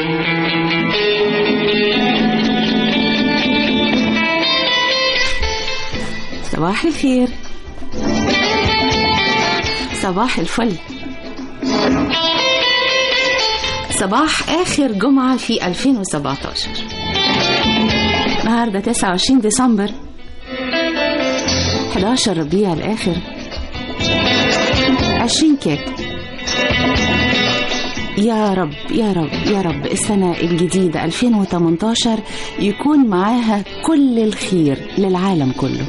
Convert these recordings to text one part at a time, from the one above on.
صباح الخير صباح الفل صباح آخر جمعة في 2017 النهاردة 29 ديسمبر 11 ربيع الآخر 20 كات يا رب يا رب يا رب السنة الجديدة 2018 يكون معاها كل الخير للعالم كله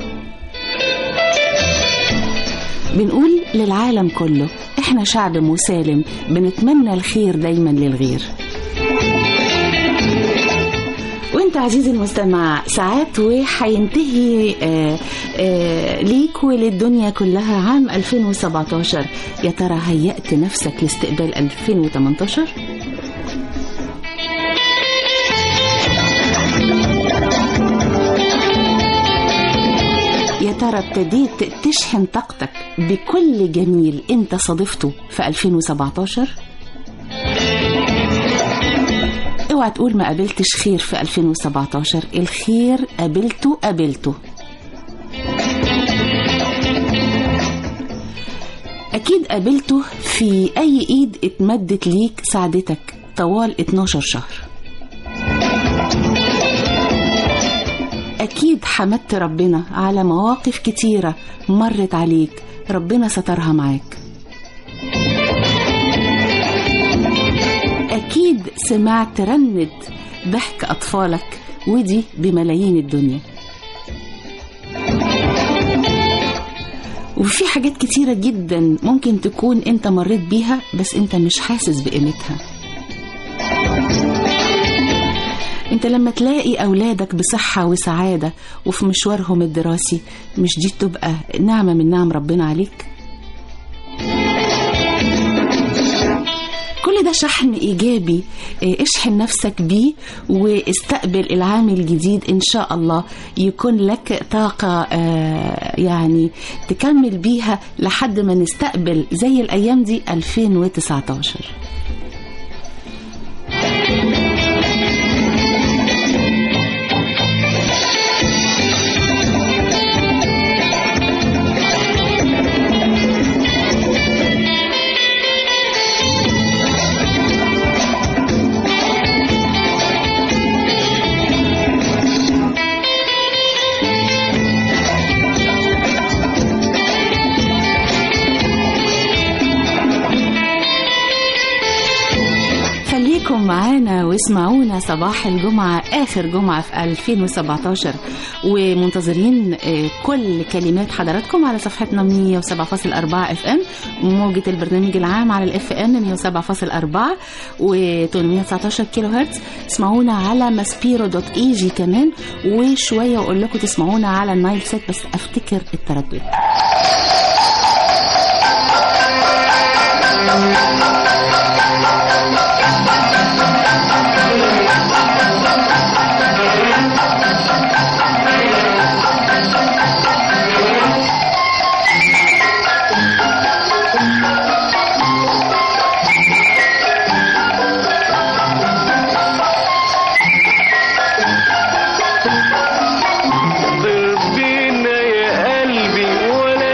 بنقول للعالم كله احنا شعب مسالم بنتمنى الخير دايما للغير وانت عزيزي المستمع ساعات وهينتهي آه آه ليك وللدنيا كلها عام 2017 يا ترى هيأت نفسك لاستقبال 2018 يا ترى ابتديت تشحن طاقتك بكل جميل انت صادفته في 2017 اوعى تقول ما قابلتش خير في 2017 الخير قابلته قابلته اكيد قابلته في اي ايد اتمدت ليك ساعدتك طوال 12 شهر أكيد حمدت ربنا على مواقف كتيرة مرت عليك ربنا سترها معاك أكيد سمعت رنة ضحك أطفالك ودي بملايين الدنيا وفي حاجات كتيرة جدا ممكن تكون انت مريت بيها بس انت مش حاسس بقيمتها انت لما تلاقي اولادك بصحة وسعادة وفي مشوارهم الدراسي مش دي تبقى نعمة من نعم ربنا عليك كل ده شحن ايجابي اشحن نفسك بيه واستقبل العام الجديد ان شاء الله يكون لك طاقة يعني تكمل بيها لحد ما نستقبل زي الايام دي 2019 خليكم معانا واسمعونا صباح الجمعة آخر جمعة في 2017 ومنتظرين كل كلمات حضراتكم على صفحتنا 107.4 اف ام موجة البرنامج العام على الاف ام 107.4 و 819 كيلو هرتز اسمعونا على ماسبيرو دوت اي جي كمان وشوية واقول لكم تسمعونا على النايل سات بس افتكر التردد ضربينا يا قلبي ولا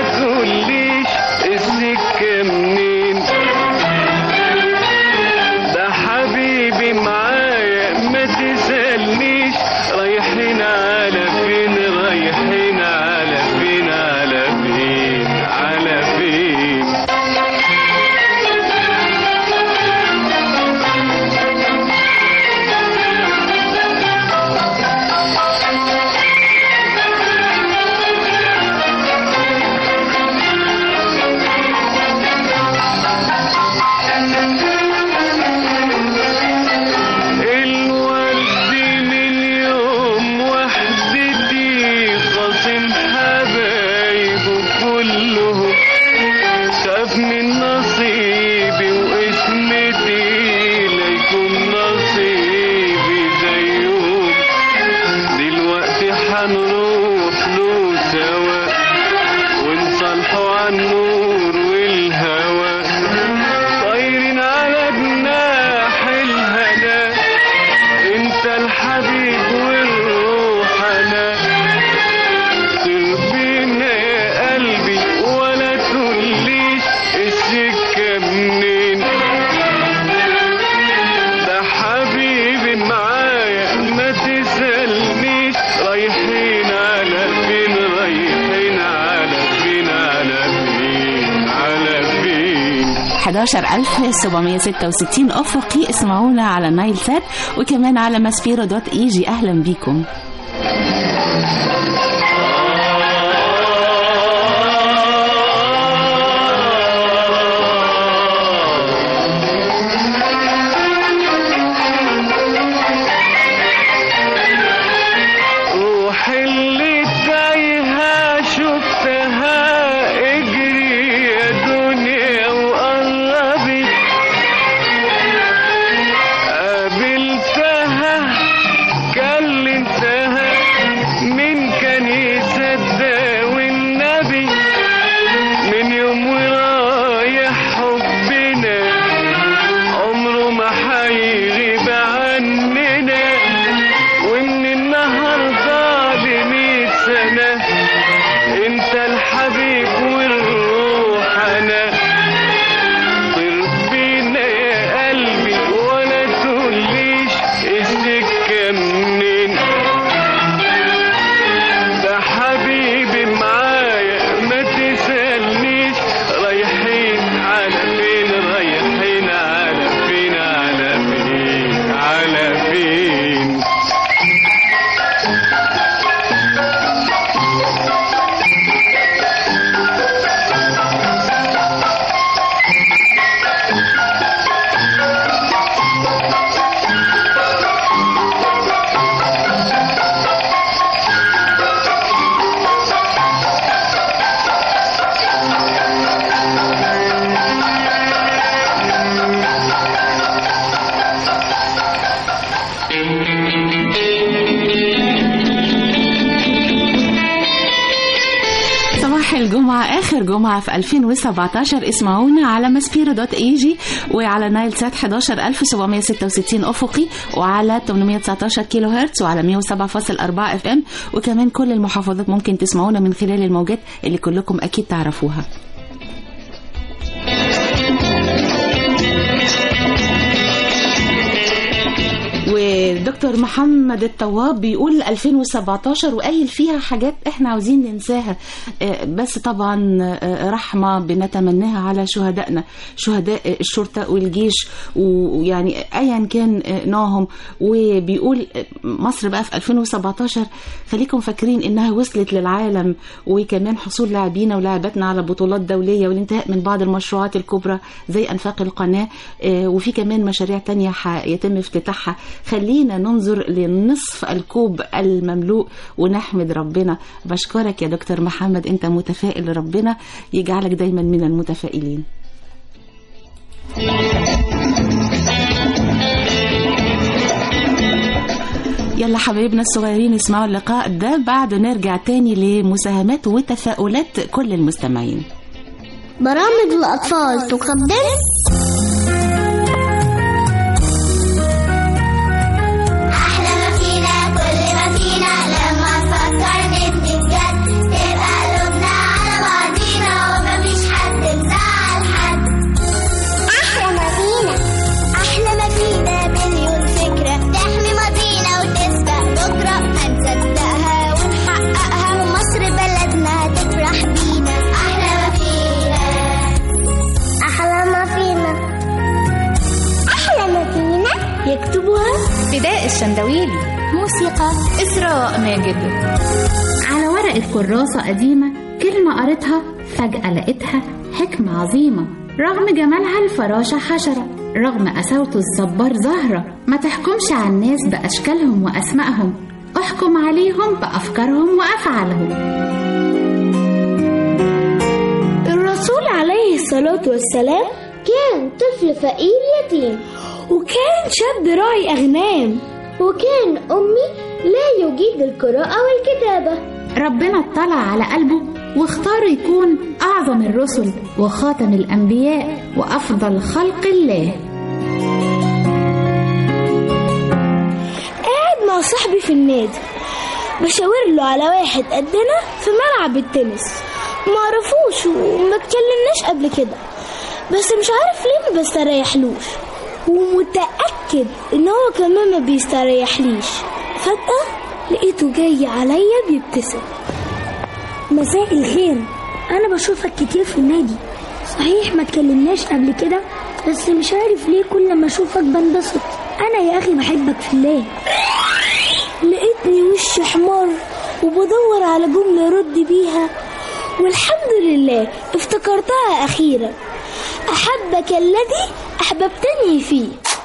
11766 أفقي اسمعونا على نايل سات وكمان على ماسبيرو دوت اي جي أهلا بيكم روح اللي تايهة شفتها اجري يا دنيا وقربي قابلتها كلمتها من كان يصدق والنبي من يوم ورايح حبنا عمره ما هيغيب عننا ومن النهارده لمية سنة انت الحبيب والروح انا طير بينا يا قلبي ولا تقوليش السكة منين ده حبيبي معايا ما تسألنيش رايحين على فين رايحين على فين على فين على فين صباح الجمعة آخر جمعة في 2017 اسمعونا على ماسبيرو دوت اي جي وعلى نايل سات 11766 أفقي وعلى 819 كيلو هرتز وعلى 107.4 اف ام وكمان كل المحافظات ممكن تسمعونا من خلال الموجات اللي كلكم أكيد تعرفوها ودكتور محمد الطواب بيقول 2017 وقايل فيها حاجات احنا عاوزين ننساها آه، بس طبعا آه، رحمة بنتمناها على شهدائنا شهداء الشرطة والجيش ويعني ايا كان آه، نوعهم وبيقول آه، مصر بقى في 2017 خليكم فاكرين انها وصلت للعالم وكمان حصول لاعبينا ولاعباتنا على بطولات دولية والانتهاء من بعض المشروعات الكبرى زي انفاق القناة آه، وفي كمان مشاريع تانية يتم افتتاحها خلينا ننظر لنصف الكوب المملوء ونحمد ربنا بشكرك يا دكتور محمد انت متفائل ربنا يجعلك دايما من المتفائلين يلا حبايبنا الصغيرين اسمعوا اللقاء ده بعد نرجع تاني لمساهمات وتفاؤلات كل المستمعين برامج الأطفال تقدم أحلى ما فينا كل ما فينا لما نفكر نبني بجد تبقى قلوبنا على بعضينا ومفيش حد مزعل حد أحلى ما فينا أحلى ما فينا مليون فكرة تحمي ماضينا وتسبق بكرة هنصدقها ونحققها ومصر بلدنا تفرح بينا أحلى ما فينا أحلى ما فينا أحلى ما فينا يكتبها فداء الشندويلي موسيقى إسراء ماجد على ورقة كراسة قديمة كلمة قريتها فجأة لقيتها حكمة عظيمة رغم جمالها الفراشة حشرة رغم قساوة الصبار زهرة ما تحكمش على الناس بأشكالهم وأسمائهم احكم عليهم بأفكارهم وأفعالهم الرسول عليه الصلاة والسلام كان طفل فقير يتيم وكان شاب راعي أغنام وكان أمي لا يجيد القراءة والكتابة ربنا اطلع على قلبه واختار يكون أعظم الرسل وخاتم الأنبياء وأفضل خلق الله قاعد مع صاحبي في النادي بشاور له على واحد قدنا في ملعب التنس معرفوش وما اتكلمناش قبل كده بس مش عارف ليه ما بستريحلوش ومتأكد ان هو كمان ما بيستريحليش فجأة لقيته جاي عليا بيبتسم مساء الخير انا بشوفك كتير في النادي صحيح ما تكلمناش قبل كده بس مش عارف ليه كل ما اشوفك بنبسط انا يا اخي بحبك في الله لقيتني وش حمار وبدور على جملة ارد بيها والحمد لله افتكرتها اخيرا احبك الذي احببتني فيه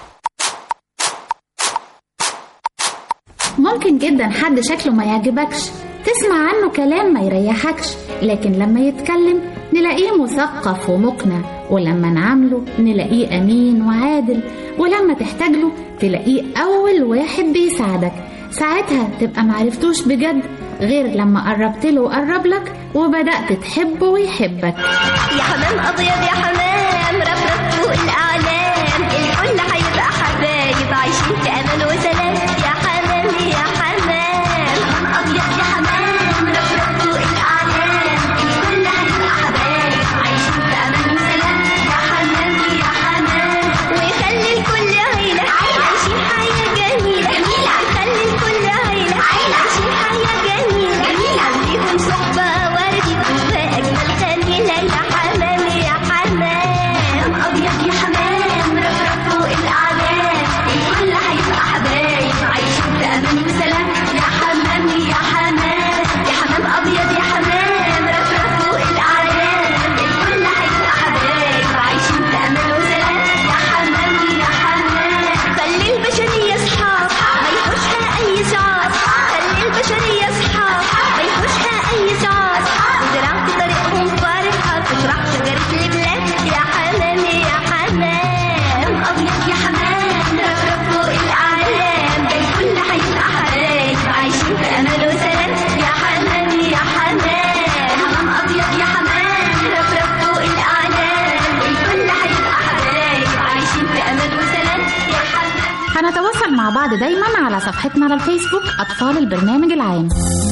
ممكن جدا حد شكله ما يعجبكش تسمع عنه كلام ما يريحكش لكن لما يتكلم نلاقيه مثقف ومقنع ولما نعامله نلاقيه أمين وعادل ولما تحتاج له تلاقيه أول واحد بيساعدك ساعتها تبقى معرفتوش بجد غير لما قربت له وقرب لك وبدأت تحبه ويحبك يا حمام ابيض يا حمام رفرف فوق الاعلام الكل هيبقى حبايب عايشين في امان وسلام يا حمام يا حمام حمام ابيض يا حمام رفرف فوق الاعلام الكل هيبقى حبايب عايشين في امان وسلام يا حمام يا حمام ويخلي الكل عيله عايشين حياه جميله ويخلي الكل عيله عايشين حياه جميله خليهم صحبه وردي واجمل خليله يا حمام يا حمام ابيض يا حمام رفرف فوق الاعلام الكل هيبقى حبايب عايشين في امان وسلام يا حمام يا حمام يا حمام ابيض يا حمام رفرف فوق الاعلام الكل هيبقى حبايب عايشين في امان وسلام يا حمام يا حمام خلي البشريه اصحاب ما يحوشها اي صعاب خلي البشريه اصحاب ما يحوشها اي صعاب وزرع في طريقهم فرحه تشرح شجره البلاد يا حمام يا حمام ابيض يا حمام رفرف فوق الاعلام ده الكل هيبقى حبايب عايشين في امان وسلام يا حمام يا حمام حمام ابيض يا حمام رفرف فوق الاعلام الكل هيبقى حبايب عايشين في امان وسلام يا حمام هنتواصل مع بعض دايما على صفحتنا على الفيسبوك أطفال البرنامج العام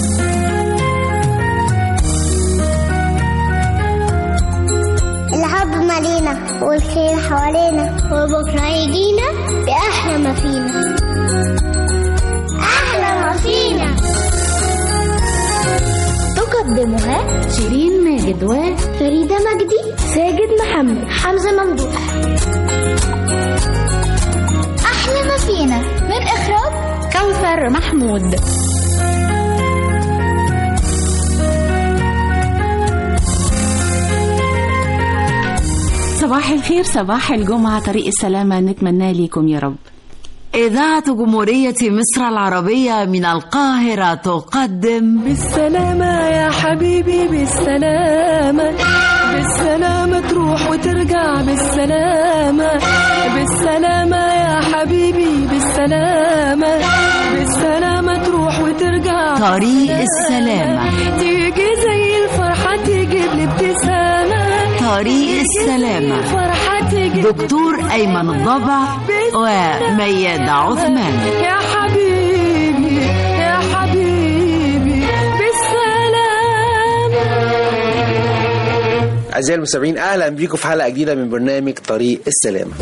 الحب مالينا والخير حوالينا وبكرة يجينا بأحلى ما فينا أحلى ما فينا تقدمها شيرين ماجد و فريدة مجدي ساجد محمد حمزة ممدوح أحلى ما فينا من إخراج كوثر محمود صباح الخير صباح الجمعة طريق السلامة نتمنى لكم يا رب إذاعة جمهورية مصر العربية من القاهرة تقدم بالسلامة يا حبيبي بالسلامة بالسلامة تروح وترجع بالسلامة بالسلامة يا حبيبي بالسلامة بالسلامة تروح وترجع طريق السلامة تيجي زي الفرحة تجيب لي ابتسامة طريق السلامة فرحة تجيب دكتور أيمن الضبع وميادة عثمان يا حبيبي يا حبيبي بالسلامة أعزائي المستمعين أهلا بيكم في حلقة جديدة من برنامج طريق السلامة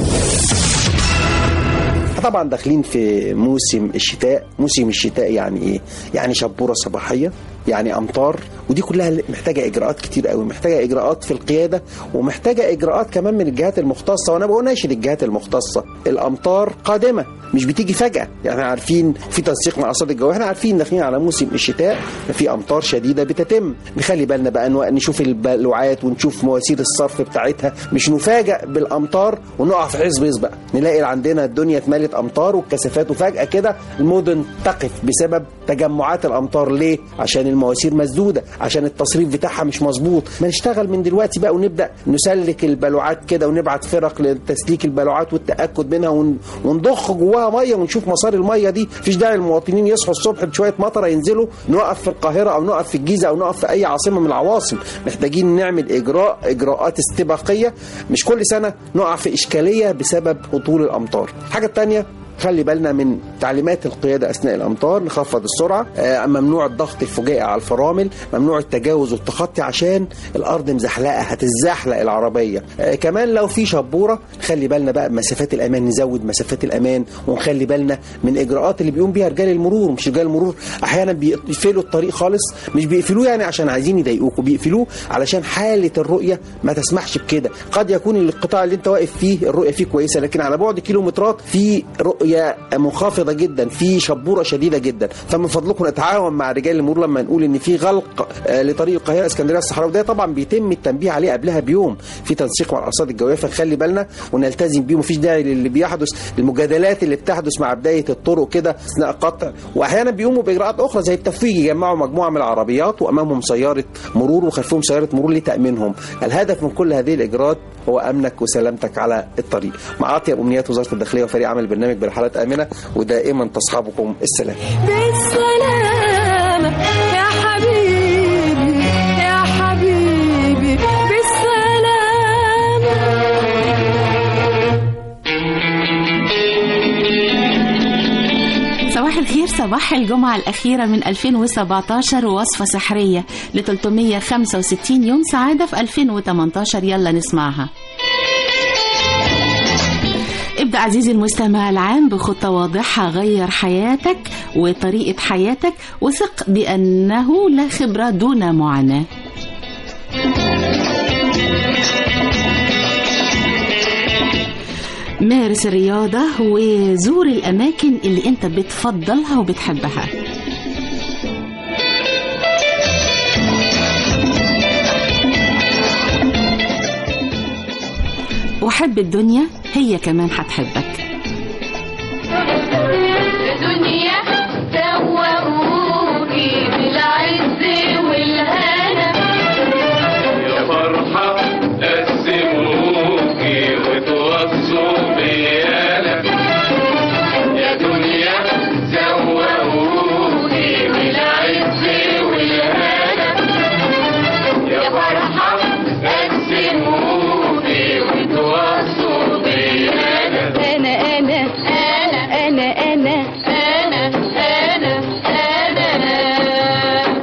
طبعا داخلين في موسم الشتاء موسم الشتاء يعني ايه يعني شبوره صباحيه يعني امطار ودي كلها محتاجه اجراءات كتير قوي محتاجه اجراءات في القياده ومحتاجه اجراءات كمان من الجهات المختصه وانا بقول ناشد الجهات المختصه الامطار قادمه مش بتيجي فجاه يعني احنا عارفين في تنسيق مع الارصاد الجويه احنا عارفين داخلين على موسم الشتاء في امطار شديده بتتم نخلي بالنا بقى نو- نشوف البلوعات ونشوف مواسير الصرف بتاعتها مش نفاجئ بالامطار ونقع في حزب بقى نلاقي عندنا الدنيا اتملت امطار والكثافات وفجاه كده المدن تقف بسبب تجمعات الامطار ليه عشان المواسير مسدوده عشان التصريف بتاعها مش مظبوط ما نشتغل من دلوقتي بقى ونبدا نسلك البلوعات كده ونبعت فرق لتسليك البلوعات والتاكد منها ون- ونضخ جواها ميه ونشوف مسار الميه دي مفيش داعي المواطنين يصحوا الصبح بشويه مطره ينزلوا نقف في القاهره او نقف في الجيزه او نقف في اي عاصمه من العواصم محتاجين نعمل اجراء اجراءات استباقيه مش كل سنه نقع في اشكاليه بسبب هطول الامطار الحاجه الثانيه خلي بالنا من تعليمات القياده اثناء الامطار نخفض السرعه آه، ممنوع الضغط الفجائي على الفرامل ممنوع التجاوز والتخطي عشان الارض مزحلقه هتزحلق العربيه آه، كمان لو في شبوره خلي بالنا بقى بمسافات الامان نزود مسافات الامان ونخلي بالنا من اجراءات اللي بيقوم بيها رجال المرور مش رجال المرور احيانا بيقفلوا الطريق خالص مش بيقفلوه يعني عشان عايزين يضايقوكوا بيقفلوه علشان حاله الرؤيه ما تسمحش بكده قد يكون القطاع اللي انت واقف فيه الرؤيه فيه كويسه لكن على بعد كيلومترات في رؤيه منخفضه جدا في شبوره شديده جدا فمن فضلكم نتعاون مع رجال المرور لما نقول ان في غلق آه، لطريق القاهره اسكندريه الصحراوي ده طبعا بيتم التنبيه عليه قبلها بيوم في تنسيق مع الارصاد الجويه فنخلي بالنا ونلتزم بيه مفيش داعي للي بيحدث المجادلات اللي بتحدث مع بدايه الطرق كده اثناء قطع واحيانا بيقوموا باجراءات اخرى زي التفويج يجمعوا مجموعه من العربيات وامامهم سياره مرور وخلفهم سياره مرور لتامينهم الهدف من كل هذه الاجراءات هو امنك وسلامتك على الطريق مع اطيب امنيات وزاره الداخليه وفريق عمل البرنامج برحلات امنه ودائما تصحبكم السلام بالسلامة يا حبيبي يا حبيبي بالسلامة صباح الخير صباح الجمعة الأخيرة من 2017 وصفة سحرية ل 365 يوم سعادة في 2018 يلا نسمعها ابدأ عزيزي المستمع العام بخطة واضحة غير حياتك وطريقة حياتك وثق بأنه لا خبرة دون معاناة مارس الرياضة وزور الأماكن اللي أنت بتفضلها وبتحبها وحب الدنيا هي كمان هتحبك الدنيا دوقوني بالعز والهنا يا فرحة قسموكي وتوصوا بيانا يا دنيا زوقوني بالعز والهنا يا فرحة قسموكي وتوصوا بيانا أنا أنا أنا أنا أنا أنا أنا أنا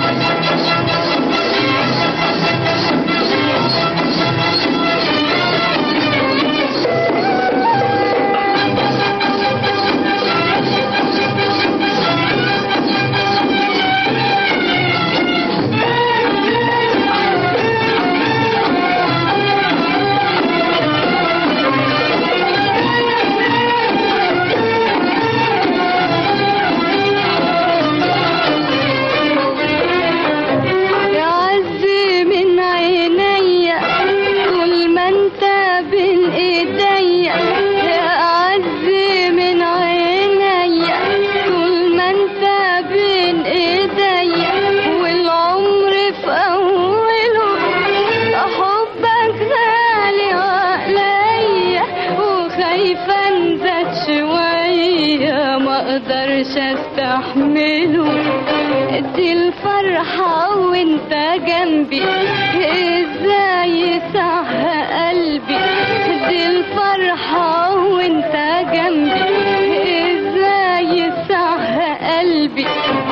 يا عزي من عينيا كل ما انت بين ايديا يا عزي من عينيا كل ما انت بين ايديا والعمر في اوله حبك غالي عليا وخايفه انزل شويه ما اقدرش استحمله دي الفرحة وانت جنبي ازاي صح قلبي دي الفرحة وانت جنبي ازاي صح قلبي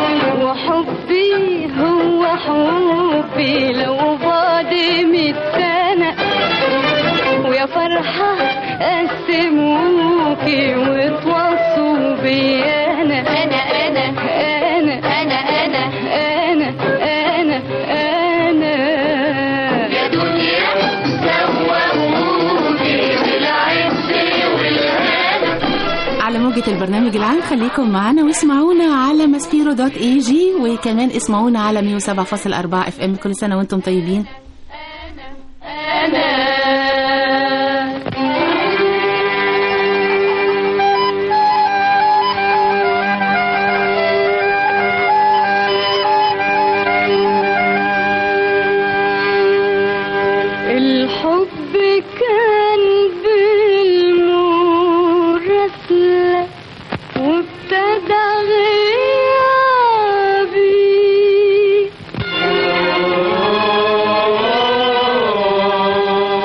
وحبي هو حبي لو بعد مية سنة ويا فرحة قسموكي وتوصوا بي أنا أنا أنا أنا أنا أنا أنا أنا أنا يا دنيا زوقوني بالعز والهنا على موجة البرنامج العام خليكم معنا واسمعونا على ماسبيرو دوت اي جي وكمان اسمعونا على 107.4 اف ام كل سنة وانتم طيبين الحب كان بالمراسلة وابتدى غيابي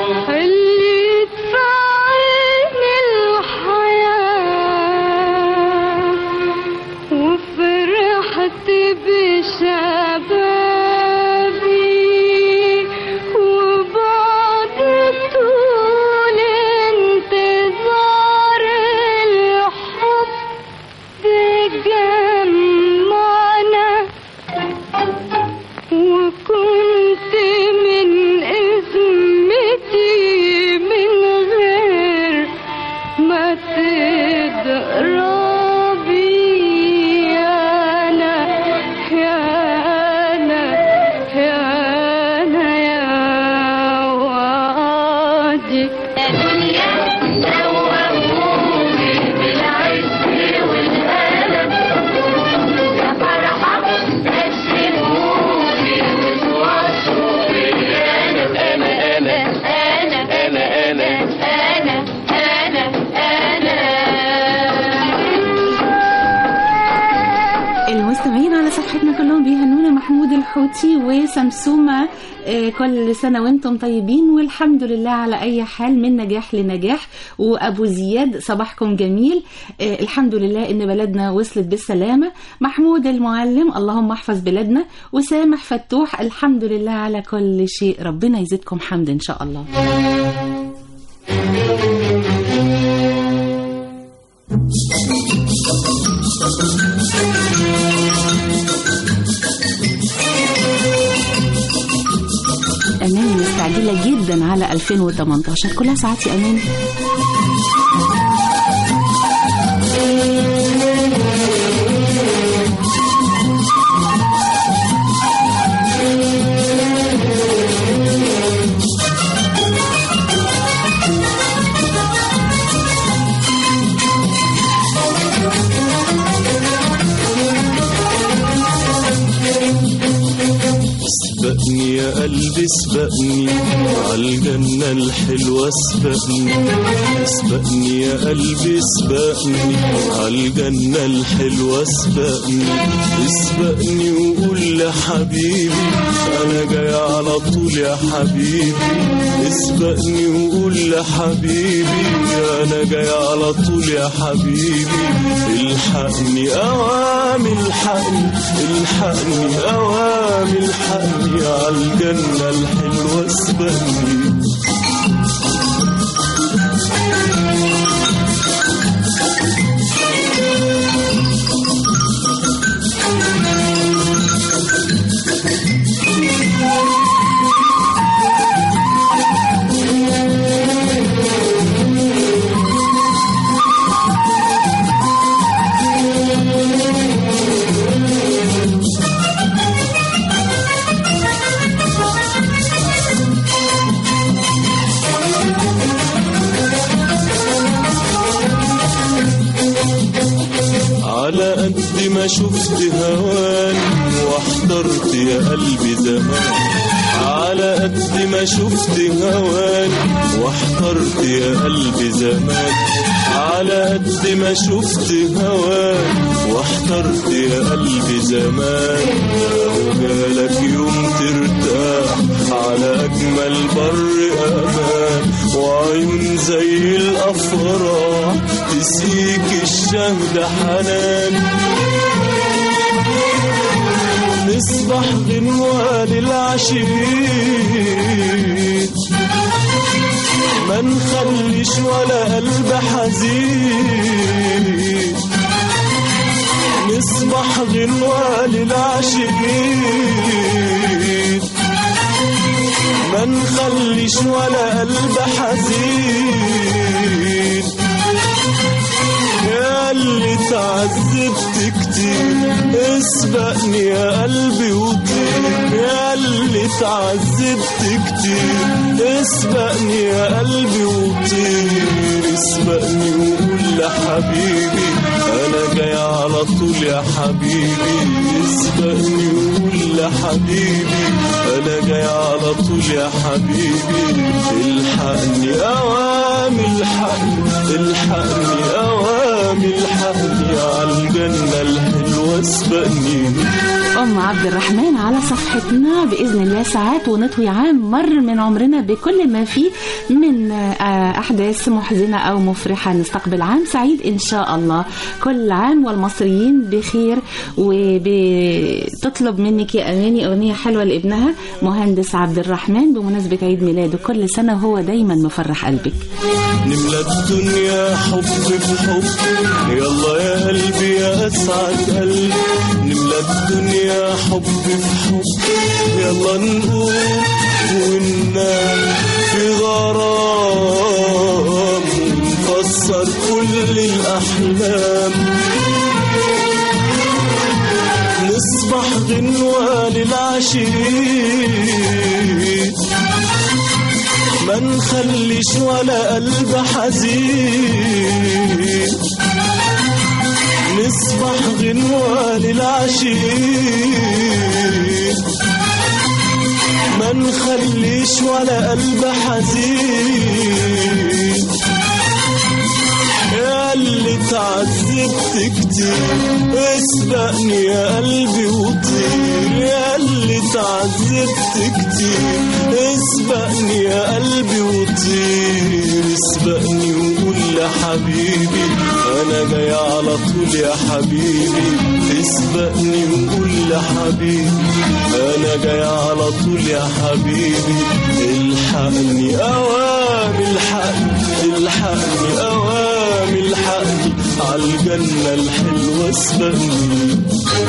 المستمعين على صفحتنا كلهم بيهنونا محمود الحوتي وسمسومة آه، كل سنة وانتم طيبين والحمد لله على أي حال من نجاح لنجاح وأبو زياد صباحكم جميل آه، الحمد لله إن بلدنا وصلت بالسلامة محمود المعلم اللهم احفظ بلادنا وسامح فتوح الحمد لله على كل شيء ربنا يزيدكم حمد إن شاء الله أماني مستعجلة جدا على 2018 كلها ساعات يا أماني سبقني يا قلبي سبقني عالجنة الحلوة سبقني سبقني يا قلبي سبقني عالجنة الحلوة سبقني اسبقني وقول لحبيبي أنا جاي على طول يا حبيبي اسبقني وقول لحبيبي أنا جاي على طول يا حبيبي الحقني أوامي الحقني الحقني أوامي الحقني عالجنة الحلوة اسبقني على قد ما شفت هواني واحترت يا قلبي زمان على قد ما شفت هواني واحترت يا قلبي زمان على قد ما شفت هواني واحترت يا قلبي زمان وجالك يوم ترتاح على أجمل بر أمان وعيون زي الأفراح تسيك الشهد حنان نصبح غنوة للعشيق ما نخليش ولا قلب حزين نصبح غنوة للعاشقين ما نخليش ولا قلب حزين يا اللي تعذبت كتير اسبقني يا قلبي وطير يا اللي تعذبت كتير اسبقني يا قلبي وطير اسبقني وقول لحبيبي انا جاي على طول يا حبيبي اسبقني وقول لحبيبي انا جاي على طول يا حبيبي الحقني اوامي الحقني الحقني اوامي الحقني عالجنة الحلوة اسبقني أم عبد الرحمن على صفحتنا بإذن الله ساعات ونطوي عام مر من عمرنا بكل ما فيه من آه، أحداث محزنة أو مفرحة نستقبل عام سعيد إن شاء الله كل عام والمصريين بخير وبتطلب منك يا أماني أغنية حلوة لابنها مهندس عبد الرحمن بمناسبة عيد ميلاده كل سنة وهو دايما مفرح قلبك نملى الدنيا حب في حب يلا يا قلبي يا اسعد قلبي نملى الدنيا حب في حب يلا نقوم وننام في غرام ونفسر كل الاحلام نصبح غنوة للعشيق ما نخليش ولا قلب حزين نصبح غنوة للعشيق ما نخليش ولا قلب حزين يا اللي اتعذبت كتير اسبقني يا قلبي وطير يا اللي اتعذبت كتير اسبقني يا قلبي وطير اسبقني وقول لحبيبي انا جاي على طول يا حبيبي اسبقني وقول لحبيبي انا جاي على طول يا حبيبي الحقني اوام الحقني الحقني اوام الحقني عالجنة الحلوة اسبقني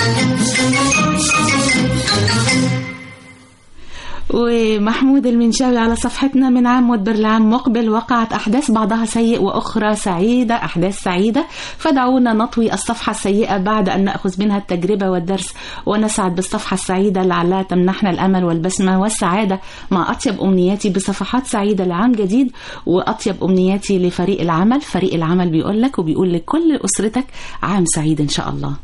ومحمود المنشاوي على صفحتنا من عام مدبر لعام مقبل وقعت أحداث بعضها سيء وأخرى سعيدة أحداث سعيدة فدعونا نطوي الصفحة السيئة بعد أن نأخذ منها التجربة والدرس ونسعد بالصفحة السعيدة لعلها تمنحنا الأمل والبسمة والسعادة مع أطيب أمنياتي بصفحات سعيدة لعام جديد وأطيب أمنياتي لفريق العمل فريق العمل بيقول لك وبيقول لكل أسرتك عام سعيد إن شاء الله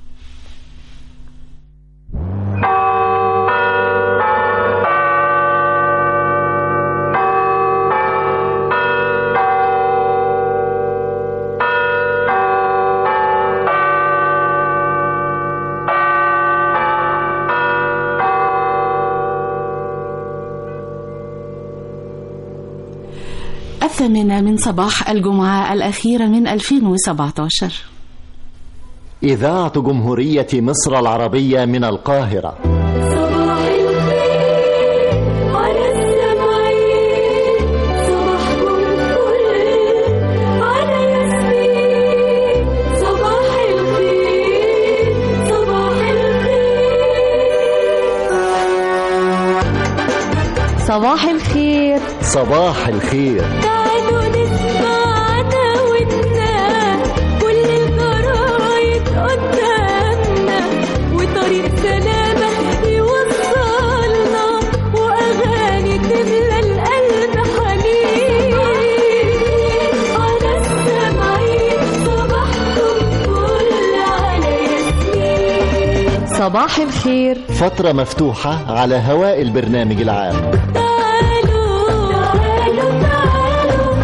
الثامنة من صباح الجمعة الأخيرة من 2017 إذاعة جمهورية مصر العربية من القاهرة صباح الخير على السمعين صباحكم فل على ياسمين صباح الخير صباح الخير صباح الخير صباح الخير تعالوا نسمع دعوتنا كل الجرايد قدامنا وطريق سلامة يوصلنا وأغاني تملى القلب حنين على السمعين صباحكم فل على ياسمين صباح الخير فترة مفتوحة على هواء البرنامج العام تعالوا تعالوا تعالوا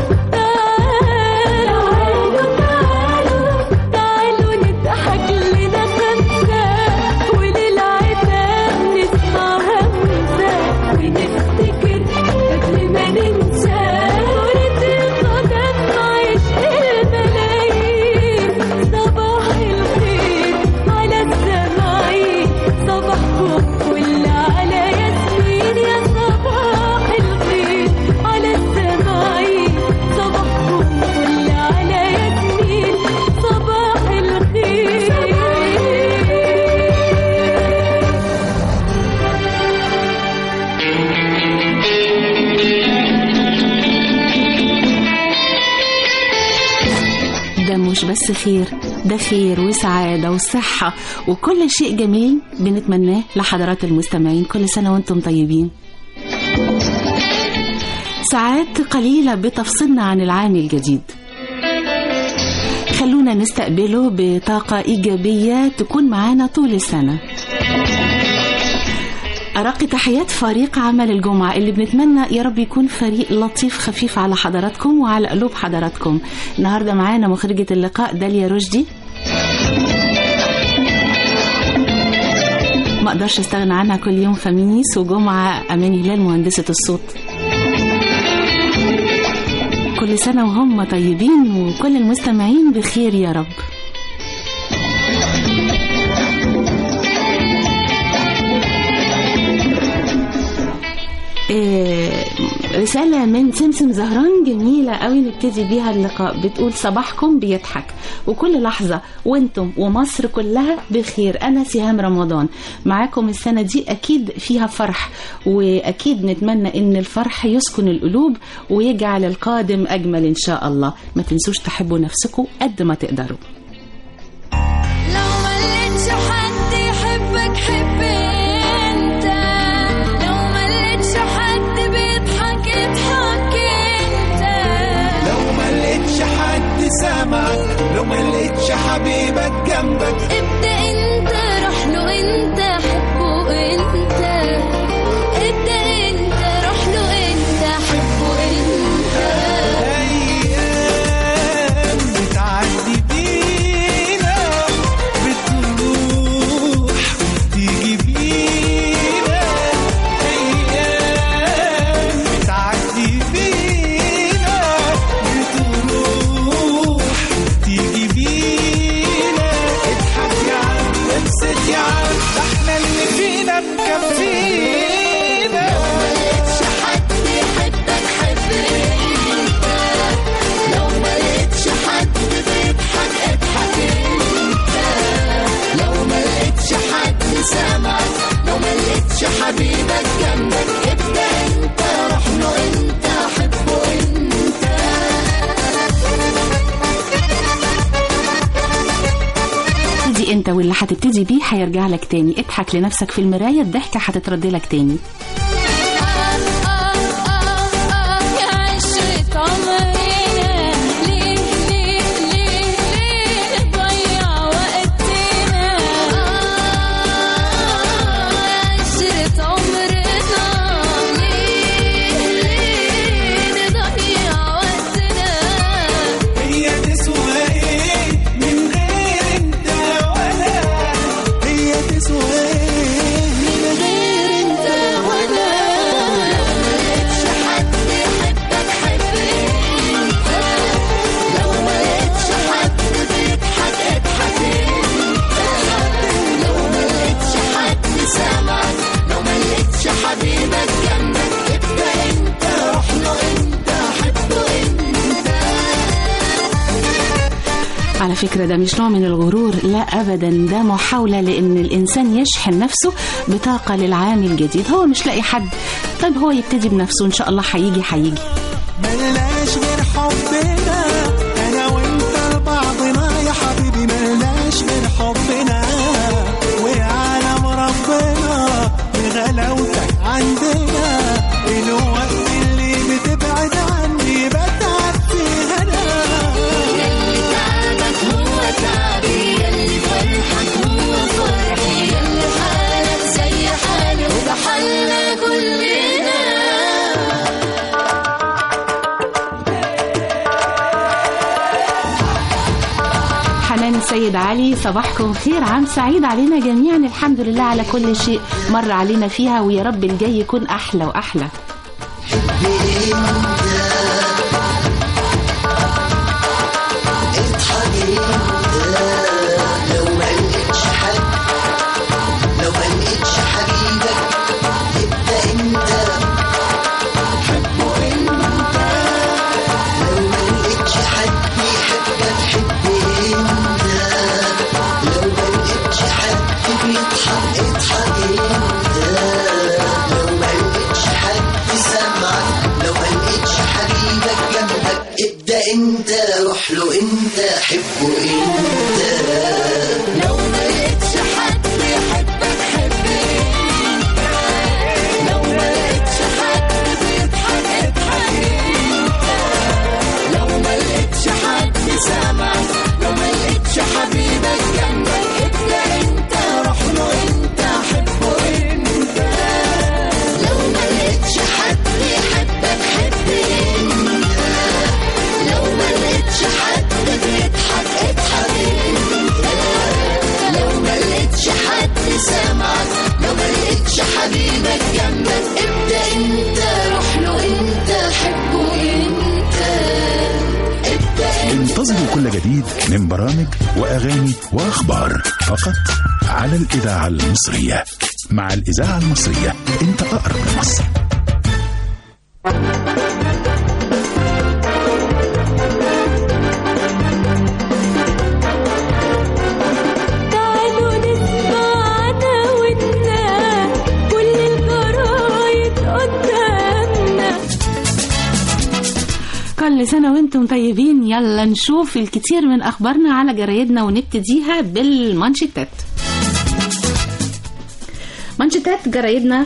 تعالوا تعالوا تعالوا نضحك لنا خمسة وللعتاب نسمع همسة ونفتكر قبل ما ننسى كرة القدم عشق الملايين صباح الخير على السماعين صباحكم كل على ياسمين يا صباح الخير على السماعين صباحكم كل على ياسمين صباح الخير ده مش بس خير ده خير وسعادة وصحة وكل شيء جميل بنتمناه لحضرات المستمعين كل سنة وانتم طيبين ساعات قليلة بتفصلنا عن العام الجديد خلونا نستقبله بطاقة إيجابية تكون معانا طول السنة أرق تحيات فريق عمل الجمعة اللي بنتمنى يا رب يكون فريق لطيف خفيف على حضراتكم وعلى قلوب حضراتكم النهاردة معانا مخرجة اللقاء داليا رشدي ما اقدرش استغنى عنها كل يوم خميس وجمعة أمان هلال مهندسة الصوت كل سنة وهم طيبين وكل المستمعين بخير يا رب إيه، رسالة من سمسم زهران جميلة قوي نبتدي بيها اللقاء بتقول صباحكم بيضحك وكل لحظة وانتم ومصر كلها بخير أنا سهام رمضان معاكم السنة دي أكيد فيها فرح وأكيد نتمنى إن الفرح يسكن القلوب ويجعل القادم أجمل إن شاء الله ما تنسوش تحبوا نفسكم قد ما تقدروا لو ما لقيتش حد يحبك حب انت لو ما لقيتش حد بيضحك اضحك انت لو ما لقيتش حد سامعك لو ما لقيتش حبيبك جنبك ابدأ انت روح له انت حبه انت ابدأ انت روح له انت حبه انت ايام بتعدي انت واللي هتبتدي بيه هيرجع لك تاني اضحك لنفسك في المراية الضحكة هتترد لك تاني يا عشرة عمرنا ليه ليه ليه ليه نضيع وقتنا يا عشرة عمرنا ليه ليه نضيع وقتنا هي تسوى ايه من غير انت ولا هي تسوى ايه من غير انت ولا لو ملقتش حد يحبك حب انت لو ملقتش حد بيضحك اضحك انت لو ملقتش حد سامعك لو ملقتش حبيبك جنبك ابقى انت روح له انت حبه انت على فكرة ده مش نوع من الغرور لا أبدا ده محاولة لأن الإنسان يشحن نفسه بطاقة للعام الجديد هو مش لاقي حد طيب هو يبتدي بنفسه إن شاء الله هيجي هيجي ملناش غير حبنا انا وانت لبعضنا يا حبيبي ملناش غير حبنا وعالم ربنا بغلاوتك عندنا الوقت اللي بتبعد عني بتعب في هنا يلي تعبك هو تعبي يلي فرحك هو فرحي يلي حالك زي حالي وده حالنا كلنا حنان السيد علي صباحكم خير عام سعيد علينا جميعا الحمد لله على كل شيء مر علينا فيها ويا رب الجاي يكون أحلى وأحلى لو ما لقيتش حد لو ما لقيتش حبيبك يبقى انت حبه انت لو ما لقيتش حد يحبك حب انت لو ما لقيتش حد بيضحك اضحك انت لو ما لقيتش حد سامعك لو ما لقيتش حبيبك جنبك ابدا انت روح له انت حبه انت لو ما لقيتش حد يحبك حب انت لو ما لقيتش حد بيضحك اضحك انت لو ما لقيتش حد سامعك لو ما لقيتش حبيبك جنبك ابدا انت روح له انت حبه انت لو ما لقيتش حد يحبك حب انت لو ما لقيتش حد بيضحك اضحك انت لو ما لقيتش حد سامعك لو ما لقيتش حبيبك جنبك ابدا انت روح له انت حبه انت ابدا انت انتظروا كل جديد من برامج وأغاني وأخبار فقط على الإذاعة المصرية مع الإذاعة المصرية أنت أقرب لمصر تعالوا نسمعنا ونا كل الجرايد قدامنا كل سنة وانتم طيبين يلا نشوف الكثير من أخبارنا على جرايدنا ونبتديها بالمانشيتات مانشيتات جرايدنا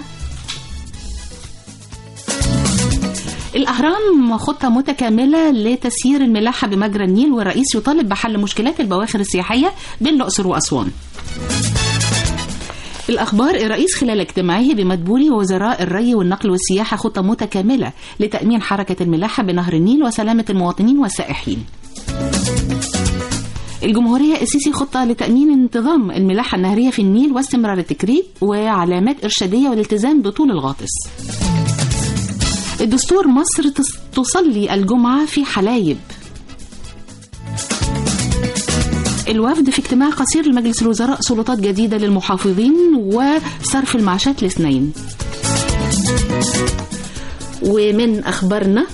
الأهرام خطة متكاملة لتسيير الملاحة بمجرى النيل والرئيس يطالب بحل مشكلات البواخر السياحية بين الأقصر وأسوان الأخبار الرئيس خلال اجتماعه بمدبولي وزراء الري والنقل والسياحة خطة متكاملة لتأمين حركة الملاحة بنهر النيل وسلامة المواطنين والسائحين الجمهورية السيسي خطة لتأمين انتظام الملاحة النهرية في النيل واستمرار التكريم وعلامات إرشادية والالتزام بطول الغاطس الدستور مصر تص- تصلي الجمعة في حلايب الوفد في اجتماع قصير لمجلس الوزراء سلطات جديدة للمحافظين وصرف المعاشات لاثنين ومن أخبارنا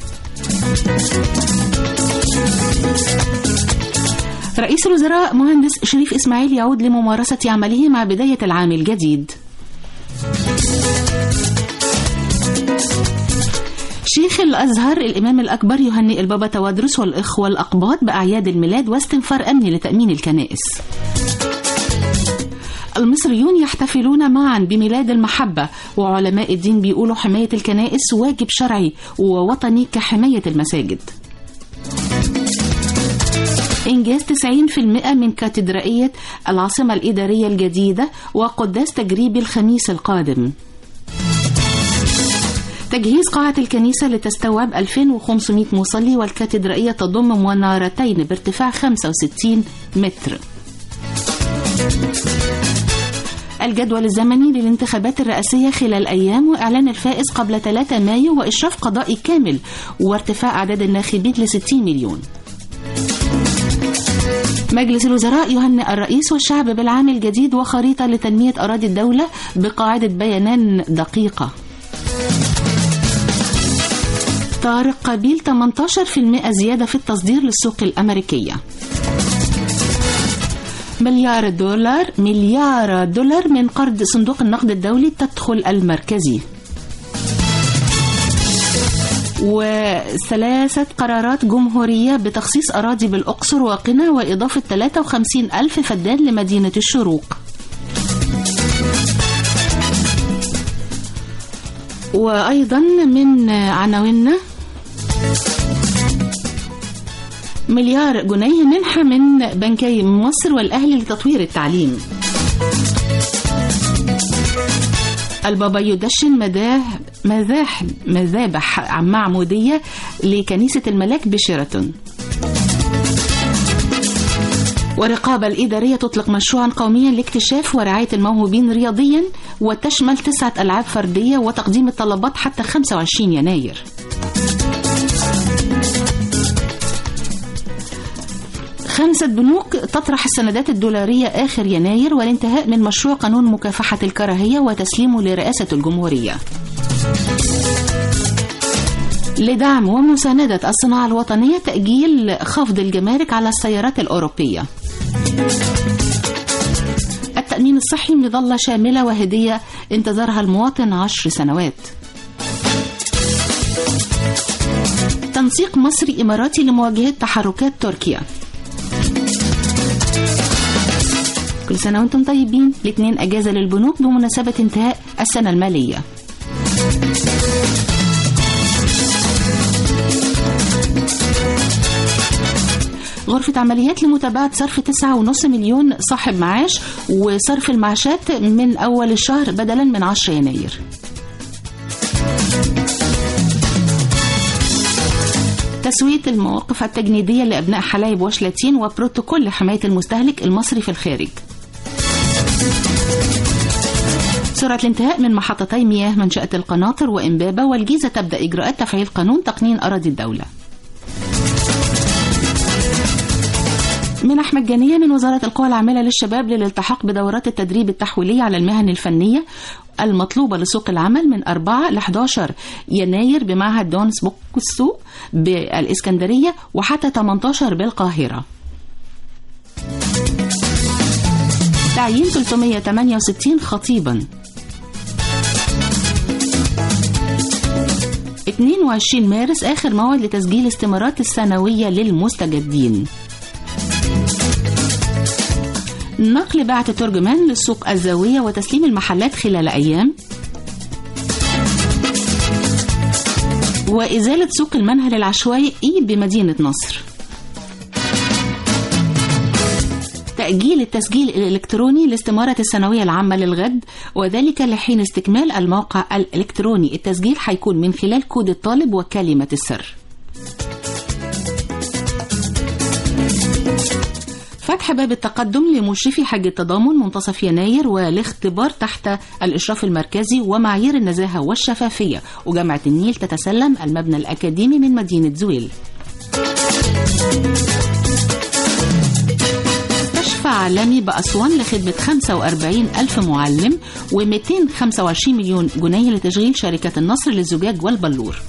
رئيس الوزراء مهندس شريف إسماعيل يعود لممارسة عمله مع بداية العام الجديد شيخ الأزهر الإمام الأكبر يهنئ البابا توادرس والإخوة الأقباط بأعياد الميلاد واستنفار أمني لتأمين الكنائس المصريون يحتفلون معا بميلاد المحبة وعلماء الدين بيقولوا حماية الكنائس واجب شرعي ووطني كحماية المساجد إنجاز 90% من كاتدرائية العاصمة الإدارية الجديدة وقداس تجريبي الخميس القادم تجهيز قاعة الكنيسة لتستوعب 2500 مصلي والكاتدرائية تضم منارتين بارتفاع 65 متر الجدول الزمني للانتخابات الرئاسية خلال أيام وإعلان الفائز قبل 3 مايو وإشراف قضائي كامل وارتفاع أعداد الناخبين ل 60 مليون مجلس الوزراء يهنئ الرئيس والشعب بالعام الجديد وخريطة لتنمية أراضي الدولة بقاعدة بيانات دقيقة طارق قبيل 18% زيادة في التصدير للسوق الأمريكية مليار دولار مليار دولار من قرض صندوق النقد الدولي تدخل المركزي وثلاثة قرارات جمهورية بتخصيص أراضي بالأقصر وقنا وإضافة 53 ألف فدان لمدينة الشروق وأيضا من عناويننا مليار جنيه منحة من بنكي مصر والأهلي لتطوير التعليم البابا يدشن مداه مذاح مذابح معمودية لكنيسة الملاك بشيراتون والرقابة الإدارية تطلق مشروعا قوميا لاكتشاف ورعاية الموهوبين رياضيا وتشمل تسعة ألعاب فردية وتقديم الطلبات حتى 25 يناير خمسة بنوك تطرح السندات الدولارية آخر يناير والانتهاء من مشروع قانون مكافحة الكراهية وتسليمه لرئاسة الجمهورية لدعم ومساندة الصناعة الوطنية تأجيل خفض الجمارك على السيارات الأوروبية التأمين الصحي مظلة شاملة وهدية انتظرها المواطن عشر سنوات تنسيق مصري إماراتي لمواجهة تحركات تركيا كل سنة وانتم طيبين الاثنين أجازة للبنوك بمناسبة انتهاء السنة المالية غرفة عمليات لمتابعة صرف 9.5 مليون صاحب معاش وصرف المعاشات من أول الشهر بدلا من 10 يناير تسوية المواقف التجنيدية لأبناء حلايب وشلاتين وبروتوكول لحماية المستهلك المصري في الخارج سرعة الانتهاء من محطتي مياه منشأة القناطر وإمبابة والجيزة تبدأ إجراءات تفعيل قانون تقنين أراضي الدولة منح مجانية من وزارة القوى العاملة للشباب للالتحاق بدورات التدريب التحويلية على المهن الفنية المطلوبة لسوق العمل من 4 ل 11 يناير بمعهد دونس بوكسو بالإسكندرية وحتى 18 بالقاهرة تعيين 368 خطيبا 22 مارس آخر موعد لتسجيل استمارات السنوية للمستجدين نقل بعث ترجمان للسوق الزاوية وتسليم المحلات خلال أيام وإزالة سوق المنهل العشوائي بمدينة نصر تأجيل التسجيل الإلكتروني لاستمارة الثانوية العامة للغد وذلك لحين استكمال الموقع الإلكتروني التسجيل هيكون من خلال كود الطالب وكلمة السر فتح باب التقدم لمشرفي حج التضامن منتصف يناير والاختبار تحت الإشراف المركزي ومعايير النزاهة والشفافية وجامعة النيل تتسلم المبنى الأكاديمي من مدينة زويل مستشفى عالمي بأسوان لخدمة 45 ألف معلم و225 مليون جنيه لتشغيل شركة النصر للزجاج والبلور